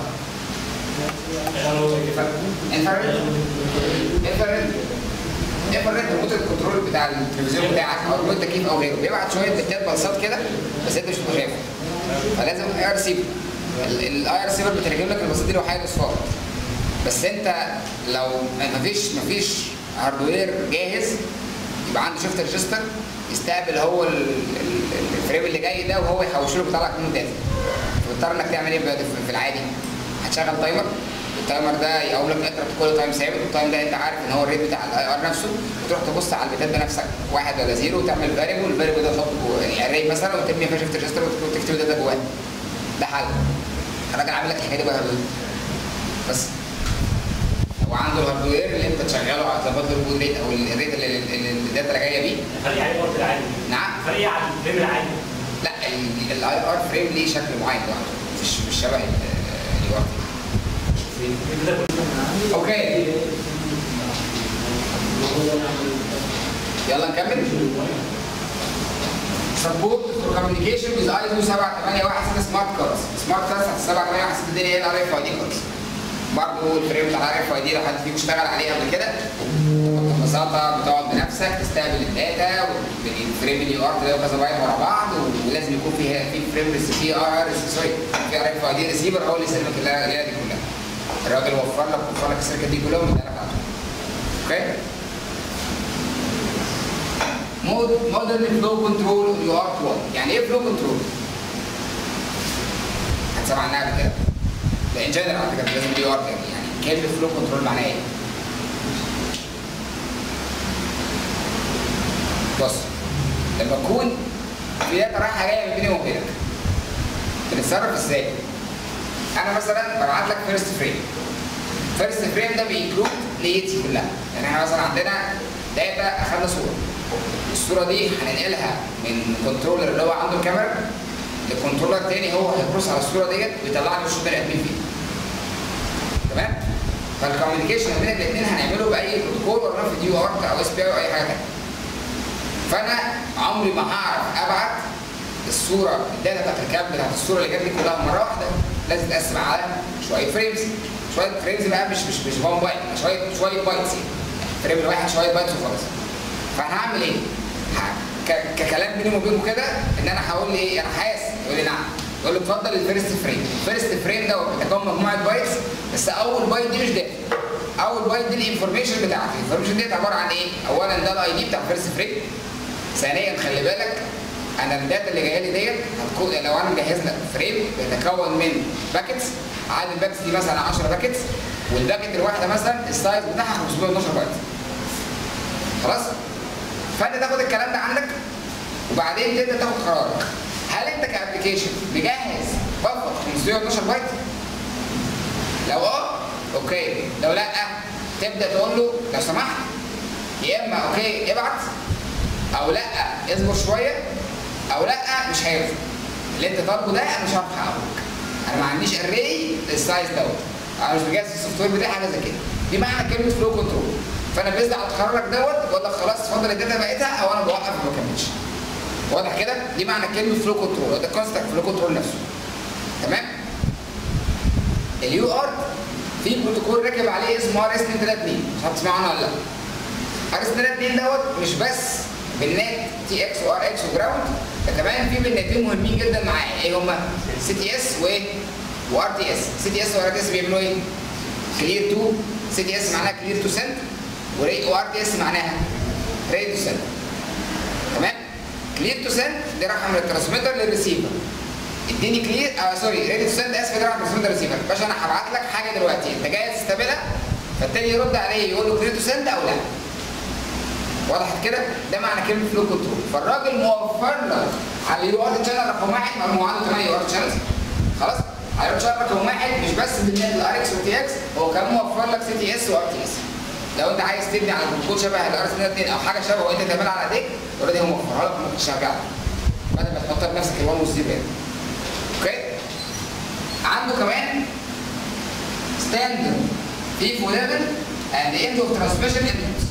انفراريد انفراريد انفراريد ريموت الكنترول بتاع التلفزيون بتاعك او ريموت التكييف او غيره بيبعت شويه بتات بلصات كده بس انت مش بتبقى شايفها فلازم اي ار سيفر الاي ار سيفر بترجم لك البلصات دي لوحدها اصفار بس انت لو مفيش مفيش هاردوير جاهز يبقى عنده شيفت ريجستر يستقبل هو ال- ال- الفريم اللي جاي ده وهو يحوشه له بيطلع منه داتا فبتضطر انك تعمل ايه بقى في في العادي هتشغل تايمر التايمر ده يقوم لك انت كل تايم ثابت والتايم ده انت عارف ان هو الريت بتاع الاي ار نفسه وتروح تبص على البيتات بنفسك واحد ولا زيرو وتعمل فاريبل الفاريبل ده تحطه يعني اري مثلا وتبني فيها شيفت ريجستر وتكتب الداتا جواه ده حل الراجل عامل لك الحكايه دي بقى بس هو عنده الهاردوير اللي انت تشغله على تظبط له البود ريت او الريت اللي اللي الداتا اللي جايه بيه فريق عليه العادي نعم فريق على الفريم العادي لا الاي ار فريم ليه شكل معين لوحده مش مش شبه اليو ار تي اوكي يلا نكمل سبورت فور كوميونيكيشن ويز ايزو 781 سمارت كاردز سمارت كاردز 781 الدنيا هي الار اف اي دي كاردز برضه الفريم بتاع الار اف اي دي لو حد فيكم اشتغل عليه قبل كده ببساطه بتقعد بنفسك تستقبل الداتا والفريم اليو ار ده كذا بايت ورا بعض ولازم يكون فيها في فريم في ار سوري في ار اف اي دي ريسيفر هو اللي يسلمك الليله دي كلها الراجل وفر لك وفر لك السيركت دي كلها ومديها لك على طول اوكي مودرن فلو كنترول يو ار 1 يعني ايه فلو كنترول؟ هتسمع عنها قبل كده ده ان جنرال على فكره لازم اليو ار يعني كلمه فلو كنترول معناها ايه؟ بص لما تكون في داتا رايحه جايه ما بيني وما بينك بنتصرف ازاي؟ انا مثلا ببعت لك فيرست فريم فيرست فريم ده بينكلود نيتي كلها يعني احنا مثلا عندنا داتا اخذنا صوره الصوره دي هننقلها من كنترولر اللي هو عنده الكاميرا لكنترولر تاني هو هيبص على الصوره ديت ويطلع لي وش بني ادمين فيها تمام فالكوميونيكيشن بين الاثنين هنعمله باي بروتوكول ولا في دي ارت او اس بي او اي حاجه ثانيه فانا عمري ما هعرف ابعت الصوره الداتا بتاعت الكاب بتاعت الصوره اللي جات لي كلها مره واحده لازم تقسم على شويه فريمز شويه فريمز بقى مش مش مش 1 بايت شويه شويه بايتس يعني فريم الواحد شويه بايتس وخلاص فانا هعمل ايه؟ ه- ك- ككلام بيني وبينكم كده ان انا هقول لي ايه انا حاسس يقول لي نعم يقول لي اتفضل الفيرست فريم الفيرست فريم ده بيتكون مجموعه بايتس بس اول بايت دي مش داتا اول بايت دي الانفورميشن بتاعتي الانفورميشن ديت عباره عن ايه؟ اولا ده الاي دي بتاع الفيرست فريم ثانيا خلي بالك انا الداتا اللي جايه لي ديت هتكون لو انا مجهز لك فريم بيتكون من باكتس عدد الباكتس دي مثلا 10 باكتس والباكت الواحده مثلا السايز بتاعها 512 بايت خلاص فانت تاخد الكلام ده عندك وبعدين تبدا تاخد قرارك هل انت كابلكيشن مجهز بفر 512 بايت لو اه اوكي لو لا تبدا تقول له لو سمحت يا اما اوكي ابعت او لا اصبر شويه او لا مش هينفع اللي انت طالبه ده انا مش هعرف احققه انا ما عنديش اري السايز دوت انا مش مجهز السوفت وير بتاعي حاجه زي كده دي معنى كلمه فلو كنترول فانا بيزد على قرارك دوت بقول لك خلاص اتفضل الداتا بقيتها او انا بوقف ما بكملش واضح كده دي معنى كلمه فلو كنترول ده كونستنت فلو كنترول نفسه تمام اليو ار في بروتوكول راكب عليه اسمه ار اس 232 مش عارف تسمعوا عنه ولا لا ار اس 232 دوت مش بس بالنت تي اكس وار اكس وجراوند ده كمان في بالنتين مهمين جدا معاه ايه هما سي تي اس وايه وار تي اس سي تي اس وار تي اس بيعملوا ايه كلير تو سي تي اس معناها كلير تو سنت وار تي اس معناها ريد تو سنت تمام كلير تو سنت دي رايحه من الترانسميتر للريسيفر اديني كلير آه سوري ريدي تو سند اسف ده راح من ريسيفر باشا انا هبعت لك حاجه دلوقتي انت جاي تستقبلها فالتاني يرد عليه يقول له كلير تو سند او لا وضحت كده ده معنى كلمه فلو كنترول فالراجل موفر لك على اليو ار شانل رقم واحد ما هو عنده 8 يو ار شانلز خلاص على اليو ار شانل رقم واحد مش بس بالنت الار اكس والتي اكس هو كمان موفر لك سي تي اس وار تي اس لو انت عايز تبني على بروتوكول شبه الار اس 2 او حاجه شبهه وانت تعملها على ايديك اوريدي هو موفرها لك ممكن تشغلها بدل ما تحط لنفسك الوان والزيرو يعني اوكي عنده كمان ستاندرد فيفو ليفل اند اند اوف ترانسميشن انبوتس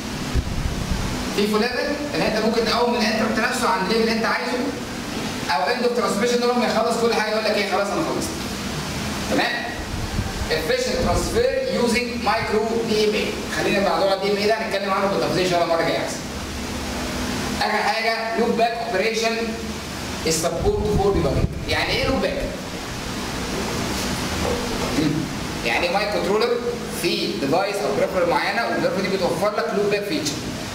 فيفو ليفل ان انت ممكن تقوم من الانتربت نفسه عند الليفل اللي انت عايزه او اند اوف ترانسميشن لما يخلص كل حاجه يقول لك ايه خلاص انا خلصت تمام efficient transfer using micro DMA خلينا في موضوع الدي ام اي ده هنتكلم عنه بالتفصيل ان شاء الله مره جايه احسن اخر حاجه لوب باك اوبريشن السبورت فور ديباجنج يعني ايه لوب باك؟ يعني مايك كنترولر في ديفايس او بريفر معينه والبريفر دي بتوفر لك لوب باك فيتشر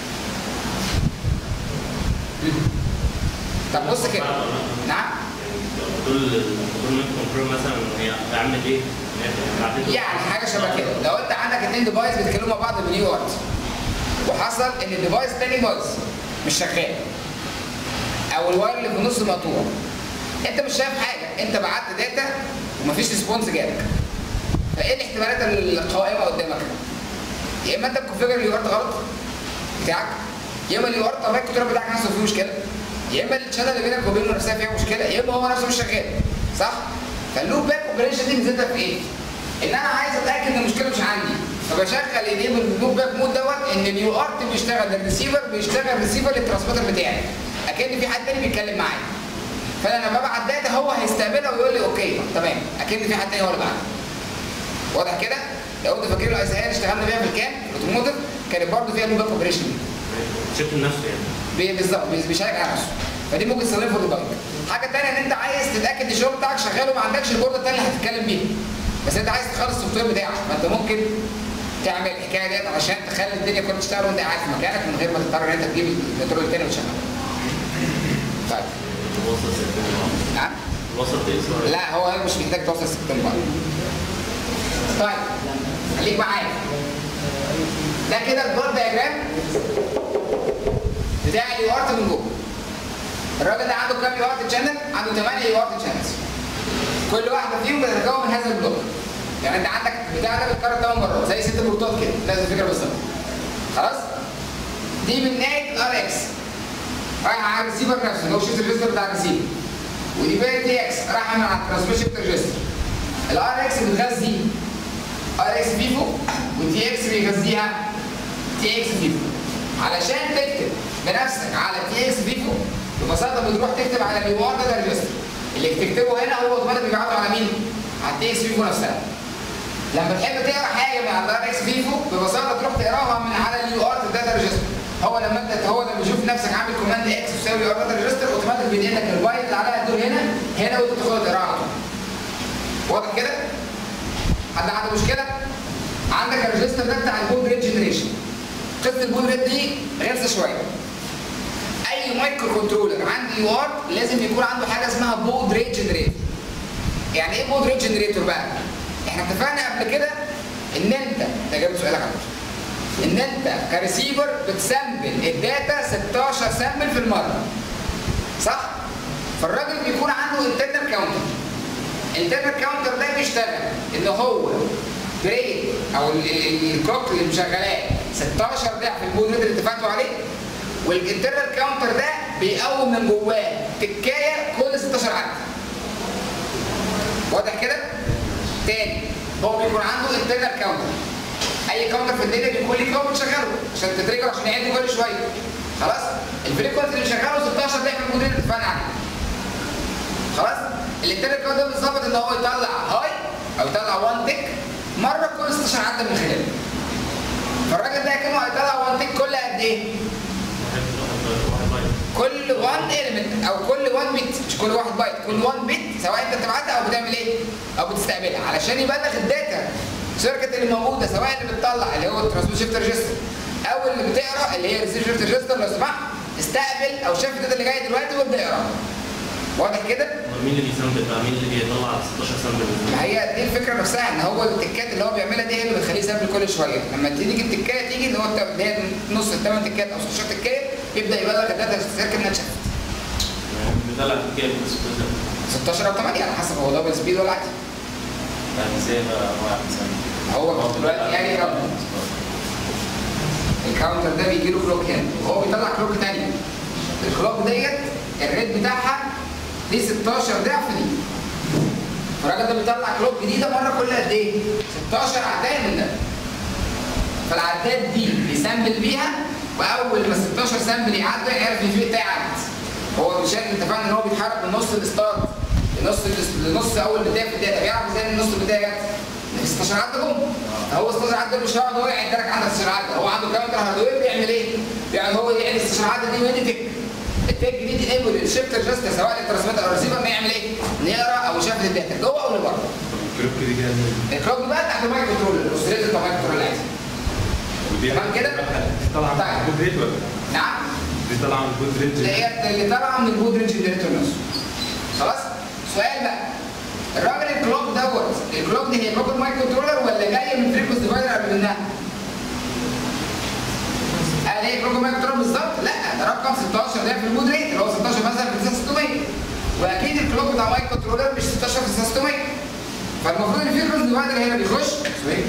طب بص كده نعم كل كل كنترول مثلا هي تعمل ايه؟ إن هي بعتت- يعني حاجه شبه كده لو انت عندك اثنين ديفايس بيتكلموا مع بعض باليو ارت وحصل ان الديفايس الثاني بايظ مش شغال او الواير اللي في النص مقطوع انت مش شايف حاجه انت بعت داتا ومفيش ريسبونس جالك فايه الاحتمالات القائمه قدامك يا اما انت مكونفيجر اليو ارت غلط بتاعك يا اما اليو ارت المايك كنترول بتاعك نفسه فيه مشكله يا اما الشانل اللي بينك وبينه نفسها فيها مشكله يا اما هو نفسه مش شغال صح فاللوب باك اوبريشن دي ميزتها في ايه؟ ان انا عايز اتاكد ان المشكله مش عندي فبشغل ايديه باللوب باك مود دوت ان اليو ارت بيشتغل الريسيفر بيشتغل ريسيفر للترانسميتر بتاعي اكن في حد تاني بيتكلم معايا فانا لما ببعت داتا هو هيستقبلها ويقول لي اوكي طب تمام اكن في حد تاني هو اللي بعتها واضح كده؟ لو انت فاكرين الاي سي اللي اشتغلنا بيها في الكام في الاوتوموتيف كانت برضه فيها لوب باك اوبريشن دي شكل نفسه يعني بي- بالظبط بي- بيشارك على نفسه فدي ممكن تستخدمها في الديباج حاجه ثانيه ان انت عايز تتاكد الشغل بتاعك شغال وما عندكش البورده الثانيه اللي هتتكلم بيها بس انت عايز تخلص السوفت وير بتاعك فانت ممكن تعمل الحكايه ديت عشان تخلي الدنيا كلها تشتغل وانت قاعد في مكانك من غير ما تضطر ان انت تجيب الكنترول الثاني وتشغله. طيب الوسط سيستم نعم الوسط ايه لا هو مش محتاج توصل سبتمبر طيب خليك معايا ده كده البلاد دياجرام بتاع اليو ارت من جوه الراجل ده عنده كام يو ارت شانل؟ عنده 8 يو ارت شانلز كل واحده فيهم بتتكون من هذا البلوك يعني انت عندك بتاع ده بيتكرر 8 مرات زي ست بورتات كده نفس الفكره بالظبط خلاص دي من ناحيه الار اكس رايحه على الريسيفر نفسه اللي هو شيفت ريجستر بتاع الريسيفر ودي بقى تي اكس رايحه من على الترانسميشن ريجستر الار اكس بتغذي ار اكس فيفو والتي اكس بيغذيها تي اكس فيفو علشان تكتب بنفسك على تي اكس فيفو ببساطه بتروح تكتب على اليو ار داتا ريجستر اللي بتكتبه هنا هو اوتوماتيك بيبعته على مين؟ على التي اكس فيفو نفسها لما تحب تقرا حاجه من على الار اكس فيفو ببساطه تروح تقراها من على اليو ار داتا ريجستر هو لما انت هو لما يشوف نفسك عامل كوماند اكس تساوي يو ار داتا ريجستر اوتوماتيك بينقل لك البايت اللي عليها الدور هنا هنا وانت تاخدها تقراها على طول واضح كده؟ حد عنده مشكله؟ عندك الريجستر ده بتاع البود ريت جنريشن قصه البود ريت دي غلسه شويه اي مايكرو كنترولر عنده يو ار لازم يكون عنده حاجه اسمها بود ريت جنريتور يعني ايه بود ريت جنريتور بقى؟ احنا اتفقنا قبل كده ان انت ده جايب سؤالك على فكره ان انت كريسيفر بتسمبل الداتا 16 سامبل في المره صح؟ فالراجل بيكون عنده انترنال كاونتر الانترنال كاونتر ده بيشتغل ان هو بريد او ال- ال- الكلوك اللي مشغلاه 16 ضعف البود ريت اللي اتفقتوا عليه والانترنال كاونتر ده بيقوم من جواه تكايه كل 16 عدد واضح كده؟ تاني هو بيكون عنده انترنال كاونتر اي كاونتر في الدنيا بيكون ليه كاونتر شغاله عشان تتريجر عشان يعد كل شويه خلاص الفريكونسي اللي شغاله 16 ضعف البود ريت اللي اتفقنا عليه خلاص الانترنال كاونتر ده بيظبط ان هو يطلع هاي او يطلع 1 تك مره كل 16 عدد من خلاله فالراجل ده كانه هيطلع 1 تك كل قد ايه؟ واحد بايت كل 1 element او كل 1 بت مش كل واحد بايت كل 1 بت سواء انت بتبعتها او بتعمل ايه او بتستقبلها علشان يبلغ الداتا الشركه اللي موجوده سواء اللي بتطلع اللي هو الترانسميشن شيفت ريجستر او اللي بتقرا اللي هي ريسيف شيفت ريجستر لو سمحت استقبل او شاف الداتا اللي جايه دلوقتي وابدا اقراها واضح كده؟ امال مين اللي بيسامبل بقى مين اللي بيطلع 16 سامبل ما هي دي الفكره نفسها ان هو التكات اللي هو بيعملها دي هي اللي بتخليه يسامبل كل شويه لما تيجي التكايه تيجي اللي هو الت- اللي هي نص الثمان تكات او 16 تكايه يبدا يبلغ الداتا الشركه انها اتشافت بيطلع كام بس كده 16 او 8 على حسب هو دبل سبيد ولا عادي يعني ازاي بقى واحد مثلا هو دلوقتي يعني رب الكاونتر ده بيجي له كلوك هنا وهو بيطلع كلوك تانية الكلوك ديت الريت بتاعها دي 16 ضعف دي الراجل ده بيطلع كلوك جديده مره كل قد ايه؟ 16 عدايه من ده فالعداد دي بيسامبل بيها واول ما 16 سامبل يعدوا يعرف ان في بتاعي عدت هو مش احنا اتفقنا ان هو بيتحرك من نص الستارت لنص لنص اول بدايه في الداتا بيعرف ازاي ان النص البدايه جت؟ إن 16 عدى جم فهو 16 عدى مش هيقعد هو يعد لك عندك 16 عدى هو عنده كاونتر هاردوير بيعمل ايه؟ يعني هو يعد 16 عدى دي وين تك التك دي تنقل الشيفتر جاست سواء للترانسميتر او الريسيفر انه يعمل ايه؟ انه يقرا او يشفت الداتا جوه او لبره الكلوك دي كده الكلوك بقى تحت المايك كنترول الاوستريتور بتاع المايك كنترول العادي ودي تمام كده؟ دي طالعه طيب. من البود ريت ولا نعم دي طالعه من البود ريت ديت اللي طالعه من البود رينج جنريتور نفسه خلاص سؤال بقى الراجل الكلوك دوت الكلوك دي هي كلوك المايك كنترولر ولا جايه من فريكوس ديفايدر قبل منها؟ قال ايه كلوك المايك كنترولر بالظبط؟ لا ده رقم 16 ده في البود ريت اللي هو 16 مثلا في 9600 واكيد الكلوك بتاع المايك كنترولر مش 16 في 9600 فالمفروض ان الفريكوس ديفايدر هنا بيخش سوري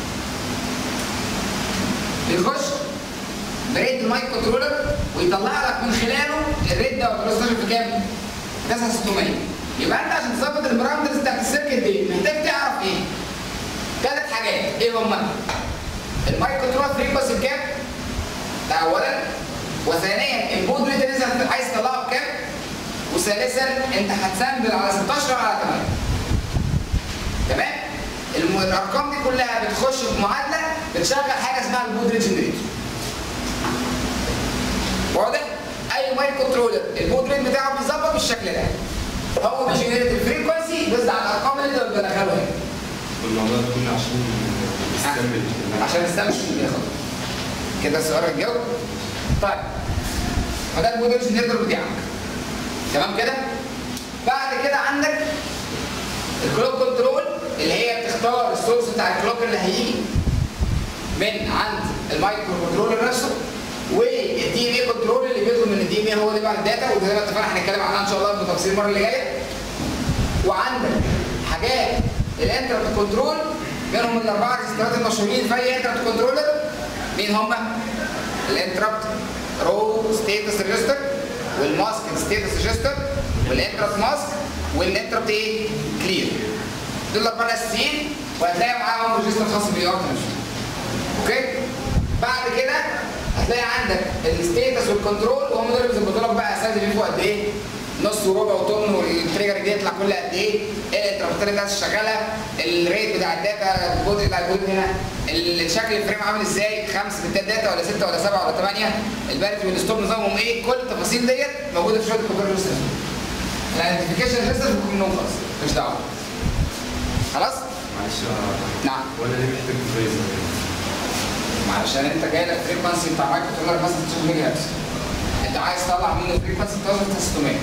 بيخش بريت المايك كنترولر ويطلع لك من خلاله الريت ده 16 في كام؟ 9600 يبقى انت عشان تظبط البارامترز بتاعت السيركت دي محتاج تعرف ايه؟ ثلاث حاجات ايه هما؟ المايك كنترول فريكونسي بكام؟ ده اولا وثانيا البود ريت اللي انت عايز تطلعه بكام؟ وثالثا انت هتسامبل على 16 ولا على 8 تمام؟ الم- الارقام دي كلها بتخش في معادله بتشغل حاجه اسمها البود ريت جنريتور واضح؟ اي مايك كنترولر البود ريت بتاعه بيظبط بالشكل ده هو بيجنريت الفريكونسي بس على الارقام اللي انت بتدخلها هنا والموضوع ده كله عشان يستمر عشان السمك ياخد كده السؤال الجو طيب وده الموديل جنريتور بتاعك تمام كده بعد كده عندك الكلوك كنترول اللي هي بتختار السورس بتاع الكلوك اللي هيجي من عند المايكرو كنترولر نفسه والدي ام اي كنترول اللي بيطلب من الدي ام اي هو اللي بيبعت الداتا وده زي ما اتفقنا هنتكلم عنها ان شاء الله بالتفصيل المره اللي جايه وعندك حاجات الانتربت كنترول منهم الاربعه ريجسترات المشهورين في اي انتربت كنترولر مين هم؟ الانتربت رو ستيتس ريجستر والماسك ستيتس ريجستر والانتربت ماسك والانتربت ايه؟ كلير دول الاربعه الاساسيين وهتلاقي معاهم ريجستر خاص بالارت اوكي؟ بعد كده هتلاقي عندك الستيتس والكنترول وهم دول اللي بيظبطوا لك بقى استخدم فيه قد ايه نص وربع وطن والتريجر دي يطلع كل قد ايه ايه الانتربتات اللي شغاله الريت بتاع الداتا الجزء بتاع الجزء هنا ال- شكل الفريم عامل ازاي خمس بتات داتا ولا سته ولا سبعه ولا ثمانيه البارت والستوب نظامهم ايه كل التفاصيل ديت موجوده في شويه الكمبيوتر ريجستر الايدنتيفيكيشن ريجستر منهم خالص مش دعوه خلاص معلش آه، نعم وانا ليه محتاج فريزر علشان انت جاي لك فريكونسي بتاع مايكرو كنترولر مثلا 900 ميجا هرتز انت عايز تطلع منه فريكونسي 1600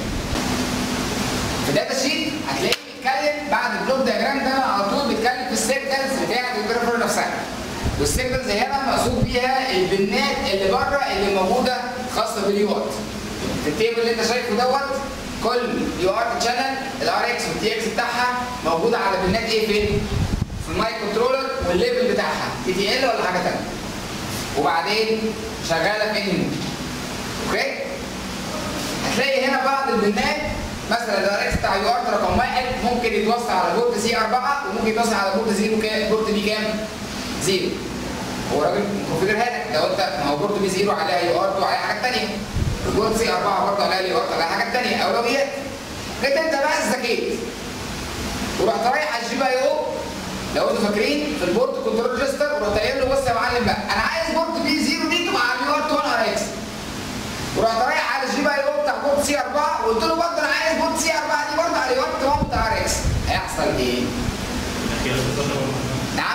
في داتا شيت هتلاقيه بيتكلم بعد البلوك دياجرام ده على طول بيتكلم في السيجنالز بتاعت الجرافر نفسها والسيجنالز هنا مقصود بيها البنات اللي بره اللي موجوده خاصه باليو ارت في التيبل اللي انت شايفه دوت كل يو ارت شانل الار اكس والتي اكس بتاعها موجوده على بنات ايه فين؟ في المايك كنترولر والليبل بتاعها تي تي ال ولا حاجه ثانيه وبعدين شغاله في انهي مود اوكي هتلاقي هنا بعض البنات مثلا الدايركت بتاع يو ارت رقم واحد ممكن يتوصل على بورت سي 4 وممكن يتوصل على بورت زيرو كام بورت بي كام؟ زيرو هو راجل مكونفيجرها لك لو انت ما هو بورت بي زيرو عليها يو ارت وعليها حاجات ثانيه بورت سي 4 برضه عليها يو ارت عليها حاجات ثانيه اولويات جيت انت بقى ذكيت ورحت رايح على الجي بي اي او لو انتوا فاكرين في البورت كنترول ريجستر ورحت قايل له بص يا معلم بقى انا عايز بورت بي زيرو دي تبقى على اليو ار 1 ار اكس ورحت رايح على الجي بي اي او بتاع بورت سي 4 وقلت له برضه انا عايز بورت سي 4 دي برضه على اليو ار 1 بتاع ار اكس هيحصل ايه؟ الاخير 16 نعم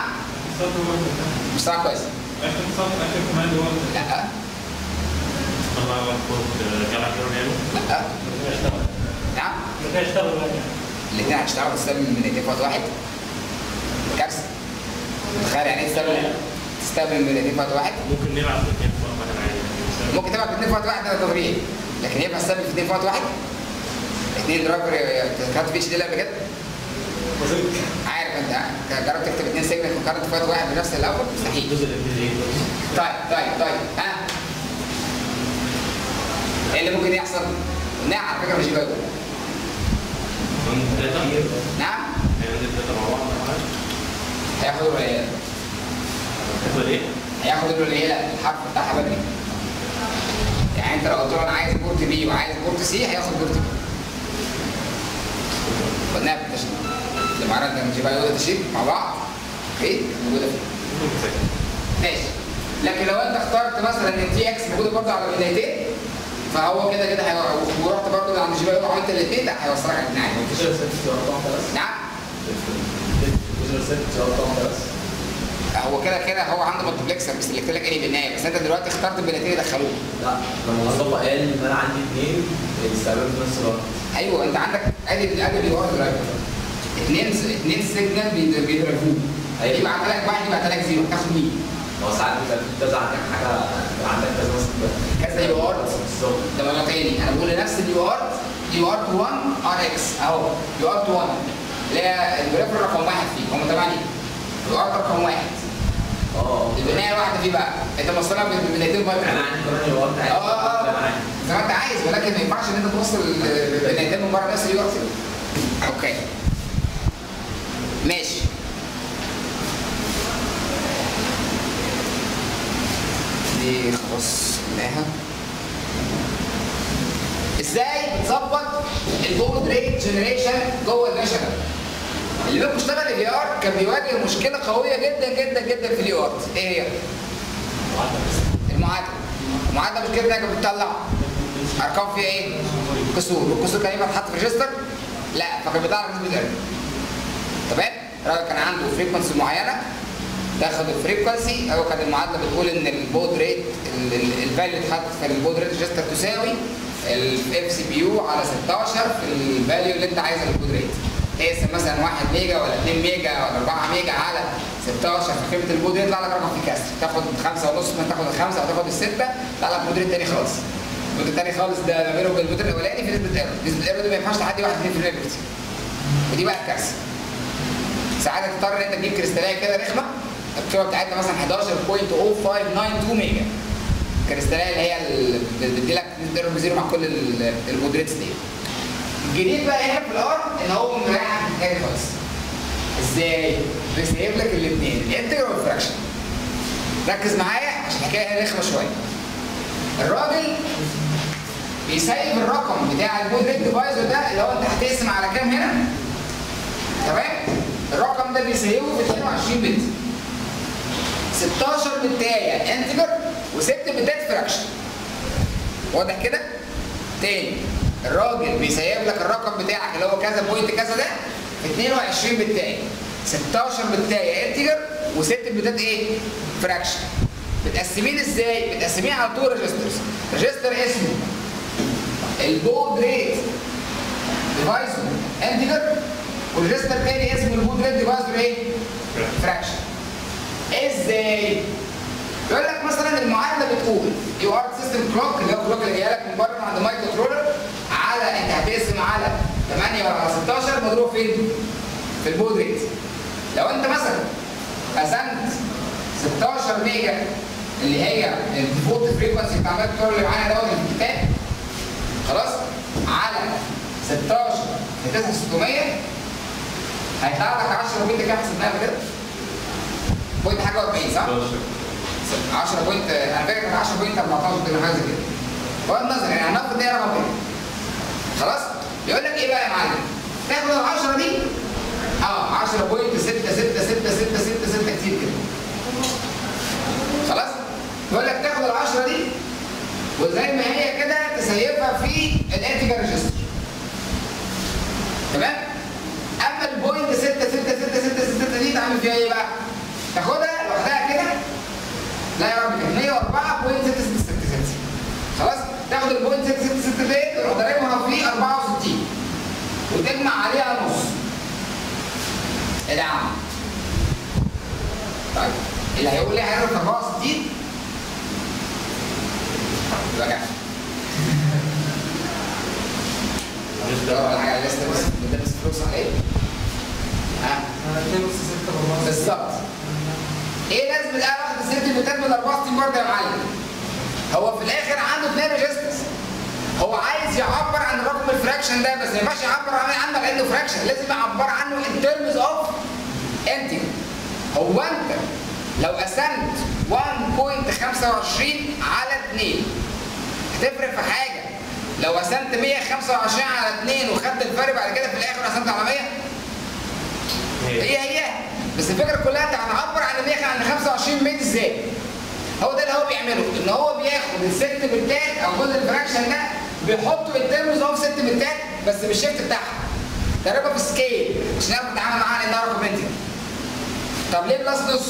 مش سامع كويس اخر صف اخر كمان هو لا طلع كود جامعه كيرو نانو لا نعم مش هيشتغل الاثنين هتشتغلوا تستقبل من الاثنين في وقت واحد كارثه تخيل يعني ايه تستقبل تستقبل من الاثنين في وقت واحد ممكن نبعت الاثنين في وقت واحد عادي ممكن تبعت الاثنين في وقت واحد ده طبيعي لكن ينفع تستقبل في اثنين في وقت واحد اثنين درايفر كارت في اتش دي قبل كده عارف انت جربت تكتب اثنين سيجنال في كارت في وقت واحد بنفس الاول مستحيل الجزء اللي طيب طيب طيب ها ايه اللي ممكن يحصل؟ نعم على فكره مش جاوب من ثلاثة نعم هينزل ثلاثة مع بعض هياخد القليله تاخد ايه؟ هياخد القليله الحرف بتاعها بدري يعني انت لو قلت له انا عايز بورت بي وعايز بورت سي هياخد بورت بي خدناها في التشريح اللي معانا ده نجيب ايوه تشريح مع بعض اوكي موجوده فيه ماشي لكن لو انت اخترت مثلا ان تي اكس موجوده برضه على البدايتين فهو كده كده هي- ورحت برضه عند جي ايوه وعملت الاثنين لا هيوصلك على الاثنين عادي فيجوال ست اختيارات واحده بس نعم فيجوال ست اختيارات واحده بس هو كده كده هو عنده مالتبلكسر بيسلكت لك اني بالنهايه بس انت دلوقتي اخترت البدايتين يدخلوه لا لما مصطفى قال ان انا عندي اثنين بيستقبلوا في نفس الوقت ايوه انت عندك ادي ادي اليو ار درايفر اثنين اثنين سيجنال بيد- بيدرايفوه أيوة. يبعت لك واحد يبعت لك زيرو تاخد مين؟ هو ساعات بيبقى في كذا عندك حاجه عندك كذا مثلا كذا يو ار بالظبط ده مرة تاني انا بقول لنفس اليو ار يو ار 1 ار اكس اهو يو ار 1 اللي هي البريفر رقم واحد فيه هم ثمانية يو ار رقم واحد اه البنايه واحده فيه بقى انت موصلها بالبنايتين انا بايبر عندي كمان يوار اه اه اه زي ما انت عايز ولكن ما ينفعش ان انت توصل البنايتين من بره نفس اليو ار اوكي ماشي دي خلاص قلناها ازاي بتظبط البورد ريت جنريشن جوه المشهد اللي بيبقى بيشتغل اي ار كان بيواجه مشكله قويه جدا جدا جدا في الاي ار ايه هي؟ المعادله المعادله مش كده كانت بتطلع ارقام فيها ايه؟ كسور والكسور كان ينفع تتحط في ريجستر؟ لا فكان بيطلع لك نسبه ايرور تمام؟ الراجل كان عنده فريكونسي معينه تاخد الفريكونسي او كانت المعادله بتقول ان البود ريت الفاليو اللي اتحط في البود ريت ريجستر تساوي الاف سي بي يو على 16 في الفاليو اللي انت عايزها للبود ريت اقسم مثلا 1 ميجا ولا 2 ميجا ولا 4 ميجا على 16 في قيمه البود ريت يطلع لك رقم فيه كسر تاخد 5 ونص من تاخد الخمسه او تاخد السته يطلع لك بود ريت تاني خالص البود التاني خالص ده ما بينه وبين البود الاولاني في نسبه ايرور نسبه الايرور دي ما ينفعش تعدي 1 2% بالكتير ودي بقى الكارثه ساعات تضطر ان انت تجيب كريستاليه كده رخمه القيمه بتاعتها مثلا 11.0592 ميجا الكريستاليه اللي هي اللي بتدي لك نسبه ايرور بزيرو مع كل ال- البودريتس دي الجديد بقى هنا في الار ان هو مريح حاجه خالص ازاي؟ بيسيب لك الاثنين الانتجر والفراكشن ركز معايا عشان الحكايه رخمه شويه الراجل بيسيب الرقم بتاع البودريت ديفايزر ده اللي هو انت هتقسم على كام هنا تمام الرقم ده بيسيبه ب 22 بت 16 بتايه انتجر و6 بتات فراكشن واضح كده تاني الراجل بيسيب لك الرقم بتاعك اللي هو كذا بوينت كذا ده 22 بتايه 16 بتايه انتجر و6 بتات ايه فراكشن بتقسمين ازاي بتقسمين على طول ريجسترز ريجستر اسمه البود ريت ديفايسور انتجر والريجستر تاني اسمه البود ريت ديفايسور ايه فراكشن ازاي يقول لك مثلا المعادله بتقول يو ار سيستم كلوك اللي هو الكلوك اللي جاي لك من بره من عند مايكرو كنترولر على انت هتقسم على 8 ولا على 16 مضروب فين؟ في البود ريت لو انت مثلا قسمت 16 ميجا اللي هي الديفولت فريكونسي بتاع المايكرو كنترولر اللي معانا دوت اللي في الكتاب خلاص على 16 في 9600 هيطلع لك 10 بوينت كام حسبناها قبل كده؟ بوينت حاجه و40 صح؟ 10 بوينت انا فاكر كان 10 بوينت 14 كده حاجه زي كده بغض النظر يعني هناخد ان هي رقم كده خلاص بيقول لك ايه بقى يا معلم تاخد ال 10 دي اه 10 بوينت 6 6 6 6 6 6 كتير كده خلاص بيقول لك تاخد ال 10 دي وزي ما هي كده تسيبها في الانتجر ريجستر تمام اما البوينت 6 6 6 6 6 دي تعمل فيها ايه بقى تاخدها لوحدها كده لا يا رب كانت 104.6666 خلاص تاخد البوينت 666 ديت تروح ضاربها في 64 وتجمع عليها نص ايه ده يا عم؟ طيب اللي هيقول لي هيعرف 64 يبقى جاي ولا حاجه لسه بس بس فلوس على ايه؟ ها بالظبط ايه لازم الاقي واخد الست بتات من 64 برضه يا معلم هو في الاخر عنده اثنين ريجسترز هو عايز يعبر عن رقم الفراكشن ده بس ما ينفعش يعبر عنه عنه لانه فراكشن لازم يعبر عنه ان ترمز اوف انتجر هو انت لو قسمت 1.25 على 2 هتفرق في حاجه لو قسمت 125 على 2 وخدت الفرق بعد كده في الاخر قسمت على 100 هي هي بس الفكره كلها انت هتعبر عن 100 عن 25 ميت ازاي؟ هو ده اللي هو بيعمله ان هو بياخد الست بتات او جزء الفراكشن ده بيحطه الترمز اوف ست بتات بس بالشيفت بتاعها ده رقم في سكيل عشان نعرف نتعامل معاه لانها رقم انتجر طب ليه بلس نص؟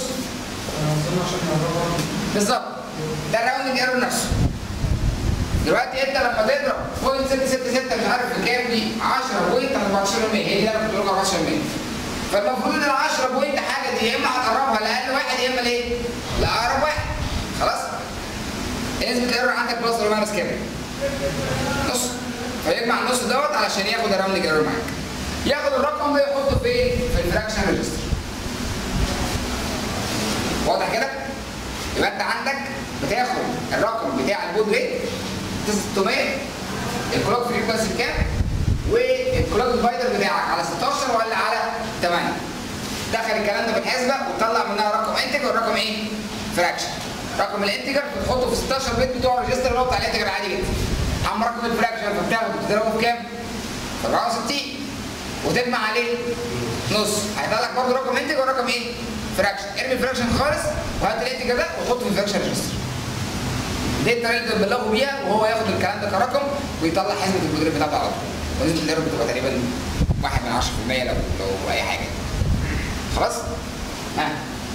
بالظبط ده الراوندنج ايرور نفسه دلوقتي انت لما تضرب بوينت 666 مش عارف بكام دي 10 بوينت 14% هي دي اللي انا كنت بقول 14% فالمفروض ان ال 10 بوينت حاجه دي يا اما هتقربها لاقل واحد يا اما لايه؟ لاقرب واحد خلاص؟ نسبة الايرور عندك بلس ولا ماينس كام؟ نص فيجمع النص دوت علشان ياخد الراوندنج ايرور معاك ياخد الرقم ده يحطه فين؟ في الفراكشن ريجستر واضح كده؟ يبقى انت عندك بتاخد الرقم بتاع البود ريت 600 الكلوك فريكونسي بكام؟ والكلوك ديفايدر بتاعك على 16 دخل الكلام ده في الحسبه وطلع منها رقم انتجر ورقم ايه؟ فراكشن رقم الانتجر بتحطه في 16 بيت بتوع الريجستر اللي هو بتاع الانتجر عادي جدا اما رقم الفراكشن فبتاخده بتضربه في كام؟ في 64 وتجمع عليه نص هيطلع لك برضه رقم انتجر ورقم ايه؟ فراكشن ارمي الفراكشن خالص وهات الانتجر ده وحطه في الفراكشن ريجستر دي الطريقه اللي بتبلغوا بيها وهو ياخد الكلام ده كرقم ويطلع حسبه البودره بتاعته على طول ونسبه الايرور بتبقى تقريبا 1 من 10% لو لو اي حاجه خلاص؟ ها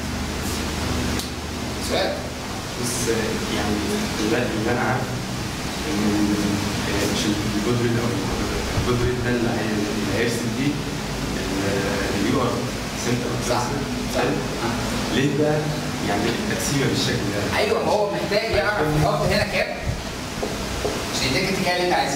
سؤال بس يعني اللي اللي انا عارف ان ال- مش الجدري او الجدري ده اللي هي- اللي هيرسم فيه اليو ار سنتر صح صح ليه بقى يعني التقسيمه بالشكل ده؟ ايوه ما هو محتاج يعرف يحط هنا كام عشان يديك الاتجاه اللي انت عايزه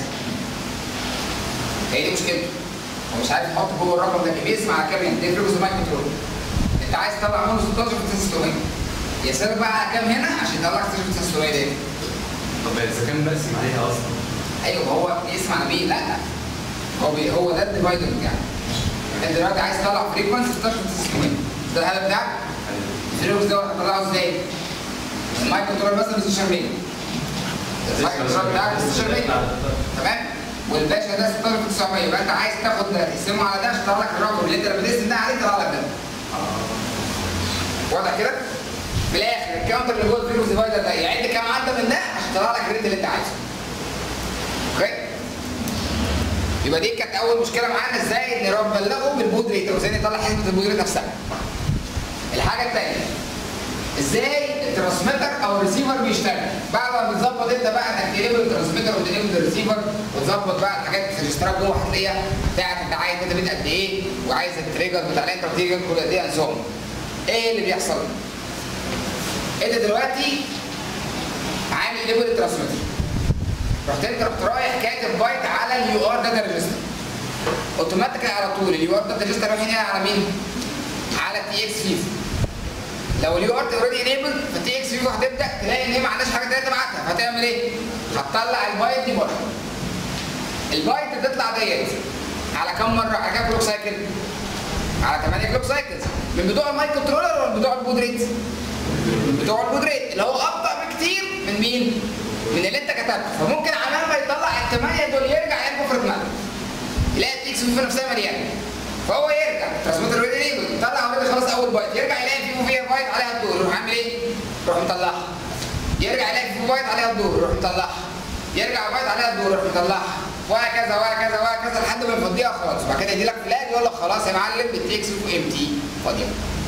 هي دي مشكلته هو مش عارف يحط جوه الرقم ده بيقسم على كام يعني دي فلوس مايك كنترول انت عايز تطلع منه 16 في 600 يسالك بقى على كام هنا عشان يطلع لك 16 في 600 دي طب اذا كان بقسم عليها اصلا ايوه ما هو بيقسم على مين لا هو بي هو ده الديفايدر بتاعك انت دلوقتي عايز تطلع فريكونسي 16 في 600 ده الهدف بتاعك الفلوس ده هتطلعه ازاي؟ المايك كنترول مثلا 16 ميجا المايك كنترول بتاعك 16 ميجا تمام والباشا ده 16 في 900 يبقى انت عايز تاخد ده تقسمه على ده عشان يطلع لك الرقم اللي انت لما تقسم ده عليه يطلع لك ده واضح كده؟ في الاخر الكاونتر اللي جوه الفيروس ديفايدر ده يعد كام عدى من ده عشان يطلع لك الريت اللي انت عايزه. اوكي؟ يبقى دي كانت اول مشكله معانا ازاي نبلغه بالبود ريت او ازاي نطلع حسبه البود ريت نفسها. الحاجه الثانيه ازاي الترانسميتر او الريسيفر بيشتغل بعد ما بتظبط انت بقى انك تقلب الترانسميتر وتقلب الريسيفر وتظبط بقى الحاجات في الاشتراك جوه هتلاقيها بتاعت انت عايز انت بيت قد ايه وعايز التريجر بتاع الانتر تيجر كل قد ايه انسهم ايه اللي بيحصل؟ انت دلوقتي عامل ليبل ترانسميتر رحت انت رحت رايح كاتب بايت على اليو ار داتا ريجستر اوتوماتيكلي على طول اليو ار داتا ريجستر رايح هنا على مين؟ على تي اكس فيفو لو اليو ار اوريدي انيبل فالتي اكس فيفو هتبدا تلاقي ان هي ما عندهاش حاجه تانيه تبعتها فهتعمل ايه؟ هتطلع البايت دي بره البايت اللي تطلع ديت على كم مره؟ على كام كلوك سايكل؟ على 8 كلوك سايكلز من بتوع المايك كنترولر ولا من بتوع البود ريت؟ من بتوع البود ريت اللي هو ابطا بكتير من مين؟ من اللي انت كتبته فممكن عمال ما يطلع الثمانيه دول يرجع يركب في دماغه يلاقي التيكس في نفسها مليانه فهو يرجع الترانسميتر اوريدي ليبل يطلع اوريدي خلاص اول بايت يرجع يلاقي فيه فيها بايت عليها الدور يروح عامل ايه؟ يروح مطلعها يرجع يلاقي فيه بايت عليها الدور يروح مطلعها يرجع بايت عليها الدور يروح مطلعها وهكذا وهكذا وهكذا لحد ما يفضيها خالص وبعد كده يدي لك فلاج يقول لك خلاص يا معلم التيكس في ام تي فاضيه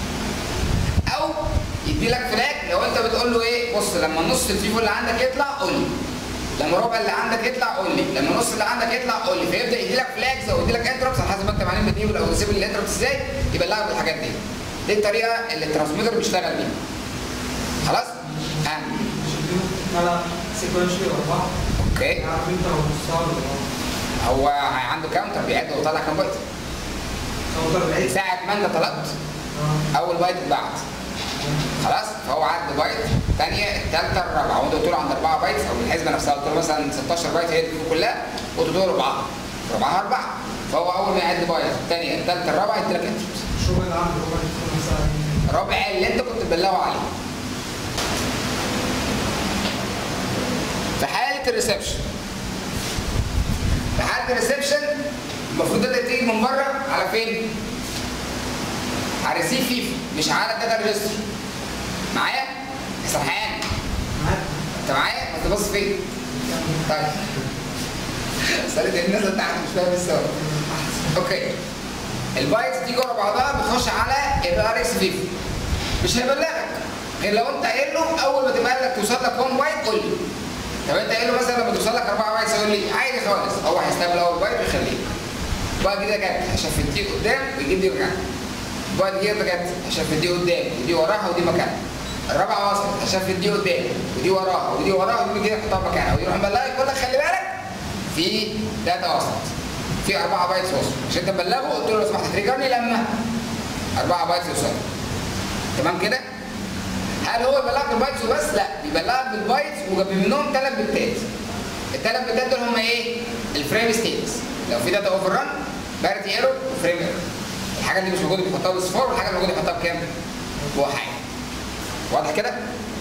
او يدي لك فلاج لو انت بتقول له ايه بص لما النص الفيفو اللي عندك يطلع قول لي لما ربع اللي عندك يطلع قول لي لما نص اللي عندك يطلع قول لي فيبدا يدي لك فلاجز او يدي لك انتربس على حسب ما انت معلم بتنيبل او تسيب الانتربس ازاي يبلغك بالحاجات دي دي الطريقه اللي الترانسميتر بيشتغل بيها خلاص ها لا سيكونشلي اربعه اوكي عارف انت لو نصها ولا هو عنده كاونتر بيعد ويطلع كام بايت كاونتر بعيد ساعه ما انت طلبت اه اول بايت اتبعت خلاص فهو عد بايت الثانيه الثالثه الرابعه وانت قلت له عند اربعه بايتس او الحسبه نفسها قلت له مثلا 16 بايت هي اللي كلها وقلت له اربعه ربعها اربعه فهو اول ما يعد بايت الثانيه الثالثه الرابعه يدي لك انتربس الشغل اللي عنده هو اللي يكون مثلا ربع اللي انت كنت بتبلغه عليه في حاله الريسبشن في حاله الريسبشن المفروض الداتا تيجي من بره على فين؟ على ريسيف فيفو مش على الداتا ريجستر معايا؟ يا سرحان معاك انت معايا؟ ما تبص فين؟ طيب سألت الناس اللي تحت مش فاهم لسه اوكي البايتس دي ورا بعضها بتخش على الار اكس فيفو مش هيبلغك غير لو انت قايل له اول ما تبقى لك توصل لك 1 بايت قول لي طب انت قايل له مثلا لما توصل لك 4 بايتس يقول لي عادي خالص هو هيستقبل اول بايت ويخليه بعد كده جت هشفت دي قدام ويجيب دي مكانها بعد كده جت هشفت دي قدام ودي وراها ودي مكانها الرابعه وصلت هشفت دي قدام ودي وراها ودي وراها ودي كده يحطها مكانها ويروح مبلغك يقول لك خلي بالك في داتا وصلت في 4 بايتس وصلوا عشان تبلغه قلت له لو سمحت تريجرني لما 4 بايتس يوصلوا تمام كده؟ هل هو بيبلغك بالبايتس وبس؟ لا بيبلغك بالبايتس وجنب منهم ثلاث بتات الثلاث بتات دول هم ايه؟ الفريم ستيتس لو في داتا اوفر ران بارتي ايرور وفريم ايرور الحاجه اللي مش موجوده بيحطها باصفار والحاجه اللي موجوده بيحطها بكام؟ بوحايد واضح كده؟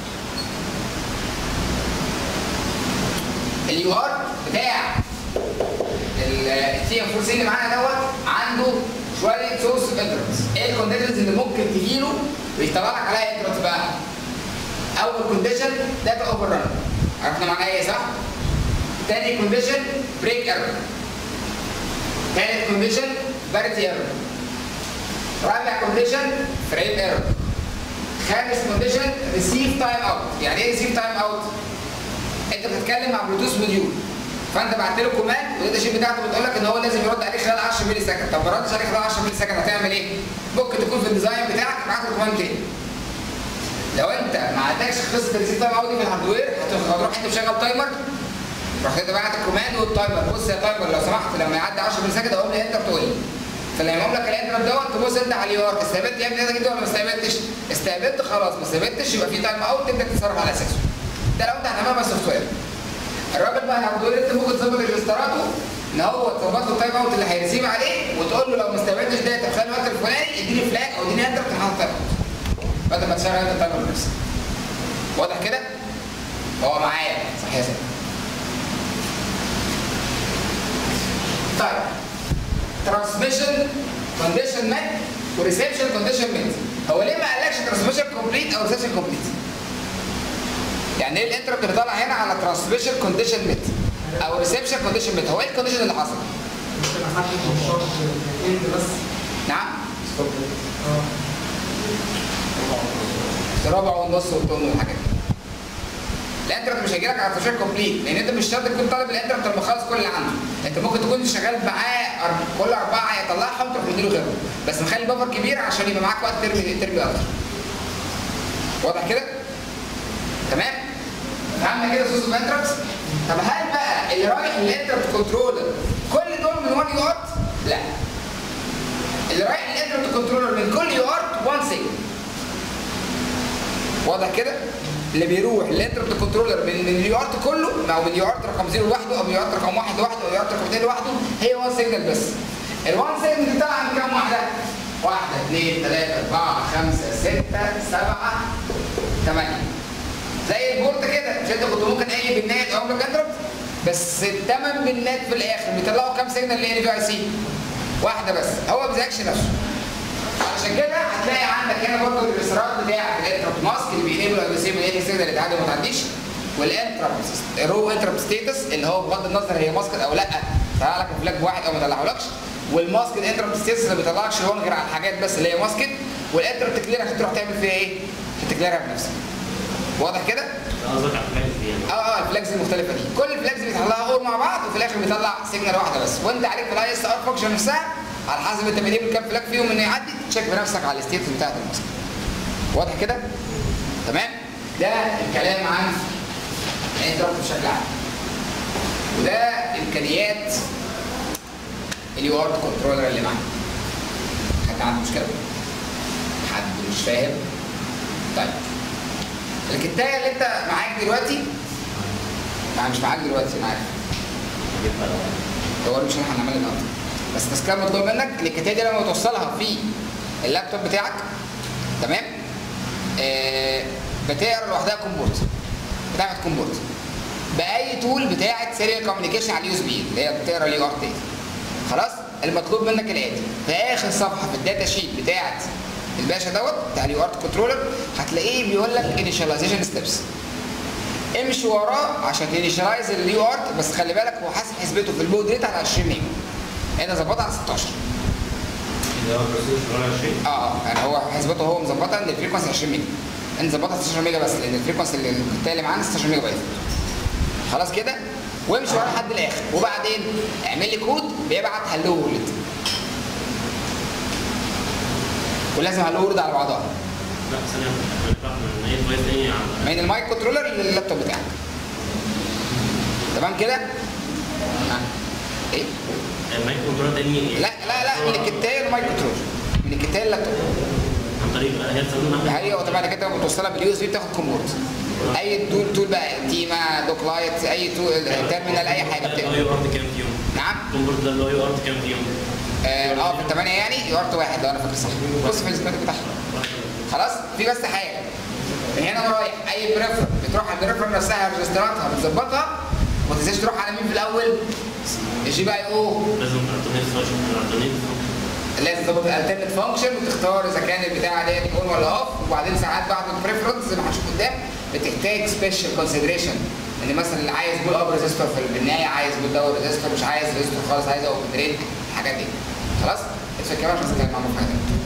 اليو ار بتاع التي ام 4 سي اللي معانا دوت عنده شويه سورس اوف انترنس ايه الكونديشنز اللي ممكن تجي له ويطلع لك عليها انترنس بقى اول كونديشن داتا اوفر ران عرفنا معناها ايه صح؟ تاني كونديشن بريك ايرور تالت كونديشن باريتي ايرور رابع كونديشن فريم ايرور خامس كونديشن ريسيف تايم اوت يعني ايه ريسيف تايم اوت؟ انت بتتكلم مع بلوتوث موديول فانت بعت له كوماند والداتا شيت بتاعته بتقول لك ان هو لازم يرد عليك خلال 10 مللي سكند طب ما ردش عليك خلال 10 مللي سكند هتعمل ايه؟ ممكن تكون في الديزاين بتاعك ابعت له كوماند تاني لو انت ما عندكش قصه الريسيف تايم اوت دي في الهاردوير هتروح انت مشغل تايمر رحت انت بعت الكوماند والتايمر بص يا تايمر لو سمحت لما يعدي 10 مللي سكند اقوم لي انتر تقول لي فلما يقوم لك الانتر دوت تبص انت على اليو ار استقبلت يا ابني الداتا دي ولا ما استقبلتش؟ استقبلت خلاص ما استقبلتش يبقى في تايم اوت تبدا تتصرف على اساسه ده لو انت هتعملها بالسوفت وير الراجل بقى هيقول انت ممكن تظبط ريجستراته ان هو تظبط له التايم اوت اللي هيرسيف عليه وتقول له لو ما استقبلتش داتا في خلال الوقت الفلاني اديني فلاج او اديني انتر تحط تايم اوت بدل ما تشغل انت التايمر بنفسك واضح كده؟ هو معايا صح يا سيدي طيب ترانسميشن كونديشن مات وريسبشن كونديشن مات هو ليه ما قالكش ترانسميشن كومبليت او ريسبشن كومبليت؟ يعني ايه الانتربت اللي طالع هنا على ترانسميشن كونديشن ميت او ريسبشن كونديشن ميت هو ايه الكونديشن اللي حصل؟ ممكن احدد الشرط اند بس نعم اه ربع والنص والثمن والحاجات دي الانتربت مش هيجي لك على ترانسميشن كومبليت لان انت مش شرط تكون طالب الانتربت لما خلص كل اللي عنده انت ممكن تكون شغال معاه أر- كل اربعه يطلعهم تروح مديله غيرهم بس مخلي بفر كبير عشان يبقى معاك وقت ترمي ترمي اكتر واضح كده؟ تمام؟ فهمنا كده سوس اوف انتربتس؟ طب هل بقى اللي رايح للانتربت كنترولر كل دول من 1 يو ارت؟ لا اللي رايح للانتربت كنترولر من كل يو ارت 1 سيجنال واضح كده؟ اللي بيروح للانتربت كنترولر من من اليو ارت كله او من اليو ارت رقم 0 لوحده او من اليو ارت رقم 1 لوحده او اليو ارت رقم 2 لوحده هي 1 سيجنال بس. ال 1 سيجنال دي طالعه من كام واحده؟ واحده اثنين ثلاثه اربعه خمسه سته سبعه ثمانيه. زي البورت كده مش انت كنت ممكن اي بنات او لك انتربت بس الثمان بنات في الاخر بيطلعوا كام سيجنال لان في اي سي؟ واحده بس هو ما بيزهقش نفسه. عشان كده هتلاقي عندك هنا برضه الريسرات بتاع الانتربت ماسك اللي بينيبل او بيسيبل ايه السيجنال اللي تعدي وما تعديش والانتربت رو انتربت ستيتس اللي هو بغض النظر هي ماسك او لا طلع لك الفلاج بواحد او ما طلعهولكش والماسك الانتربت ستيتس اللي ما بيطلعكش لون غير على الحاجات بس اللي هي ماسكت والانتربت كلير عشان تروح تعمل فيها ايه؟ عشان تكليرها بنفسك. واضح كده؟ قصدك على الفلاجز دي يعني اه اه الفلاجز المختلفه دي كل الفلاجز بيطلعها اور مع بعض وفي الاخر بيطلع سيجنال واحده بس وانت عليك في الاي اس ار فانكشن نفسها على حسب انت بتجيب كام فلاج فيهم انه يعدي تشيك بنفسك على الستيتس بتاعت الماسك واضح كده تمام ده الكلام عن الانتربت بشكل عام وده امكانيات اليو ار كنترولر اللي معانا حد عنده مشكله حد مش فاهم طيب الكتايه اللي انت معاك دلوقتي ما مش معاك دلوقتي انا عارف هو مش احنا هنعملها النهارده بس التذكره مطلوب منك الكتايه دي لما توصلها في اللابتوب بتاعك تمام آه بتقرا لوحدها كومبورت بتاعت كومبورت باي تول بتاعت سيريال كوميونيكيشن على اليو اس بي اللي هي بتقرا اليو ار تي خلاص المطلوب منك الاتي في اخر صفحه في الداتا شيت بتاعت الباشا دوت بتاع اليو ار كنترولر هتلاقيه بيقول لك انيشاليزيشن ستيبس امشي وراه عشان تنيشالايز اليو ارت بس خلي بالك هو حاسب حسبته في البود ريت على 20 ميجا هنا ظبطها على 16 اللي هو البروسيس 28 اه اه يعني هو حسبته هو مظبطها ان الفريكونسي 20 ميجا انت ظبطها 16 ميجا بس لان الفريكونسي اللي الكتاب اللي معانا 16 ميجا بايت خلاص كده وامشي وراه لحد الاخر وبعدين اعمل لي كود بيبعت هلو وورلد ولازم هلو وورلد على بعضها لا ثانية هنطلع من ايه كويس تاني على من المايك كنترولر لللابتوب بتاعك تمام كده؟ آه. ايه؟ المايك كنترول تاني لا لا لا من الكتايه للمايك كنترول من الكتايه لللابتوب عن طريق هي تستخدم هي اوتوماتيك انت لما بتوصلها باليو اس بي بتاخد كومبورت اي تول تول بقى تيما دوك لايت اي تول تيرمينال اي حاجه الاي بتبقى ارت كام فيهم نعم الكونفرت ده اللي هو يو ار كام فيهم؟ اه آه، في الثمانيه يعني يورت واحد لو انا فاكر صح بص في السكريبت بتاعها خلاص في بس حاجه من هنا ورايح اي بريفر بتروح على البريفر نفسها ريجستراتها بتظبطها وما تنساش تروح على مين في الاول الجي بي اي او لازم الالترنيت فانكشن الالترنيت لازم تظبط الالترنت فانكشن وتختار اذا كان البتاعه ديت اون ولا اوف وبعدين ساعات بعد البريفرنس زي ما هنشوف قدام بتحتاج سبيشال كونسيدريشن ان مثلا اللي عايز بول اب ريزيستور في البنايه عايز بول داون ريزيستور مش عايز ريزيستور خالص عايز اوبن درين الحاجات دي خلاص الفكره مش هنتكلم عنها في حاجه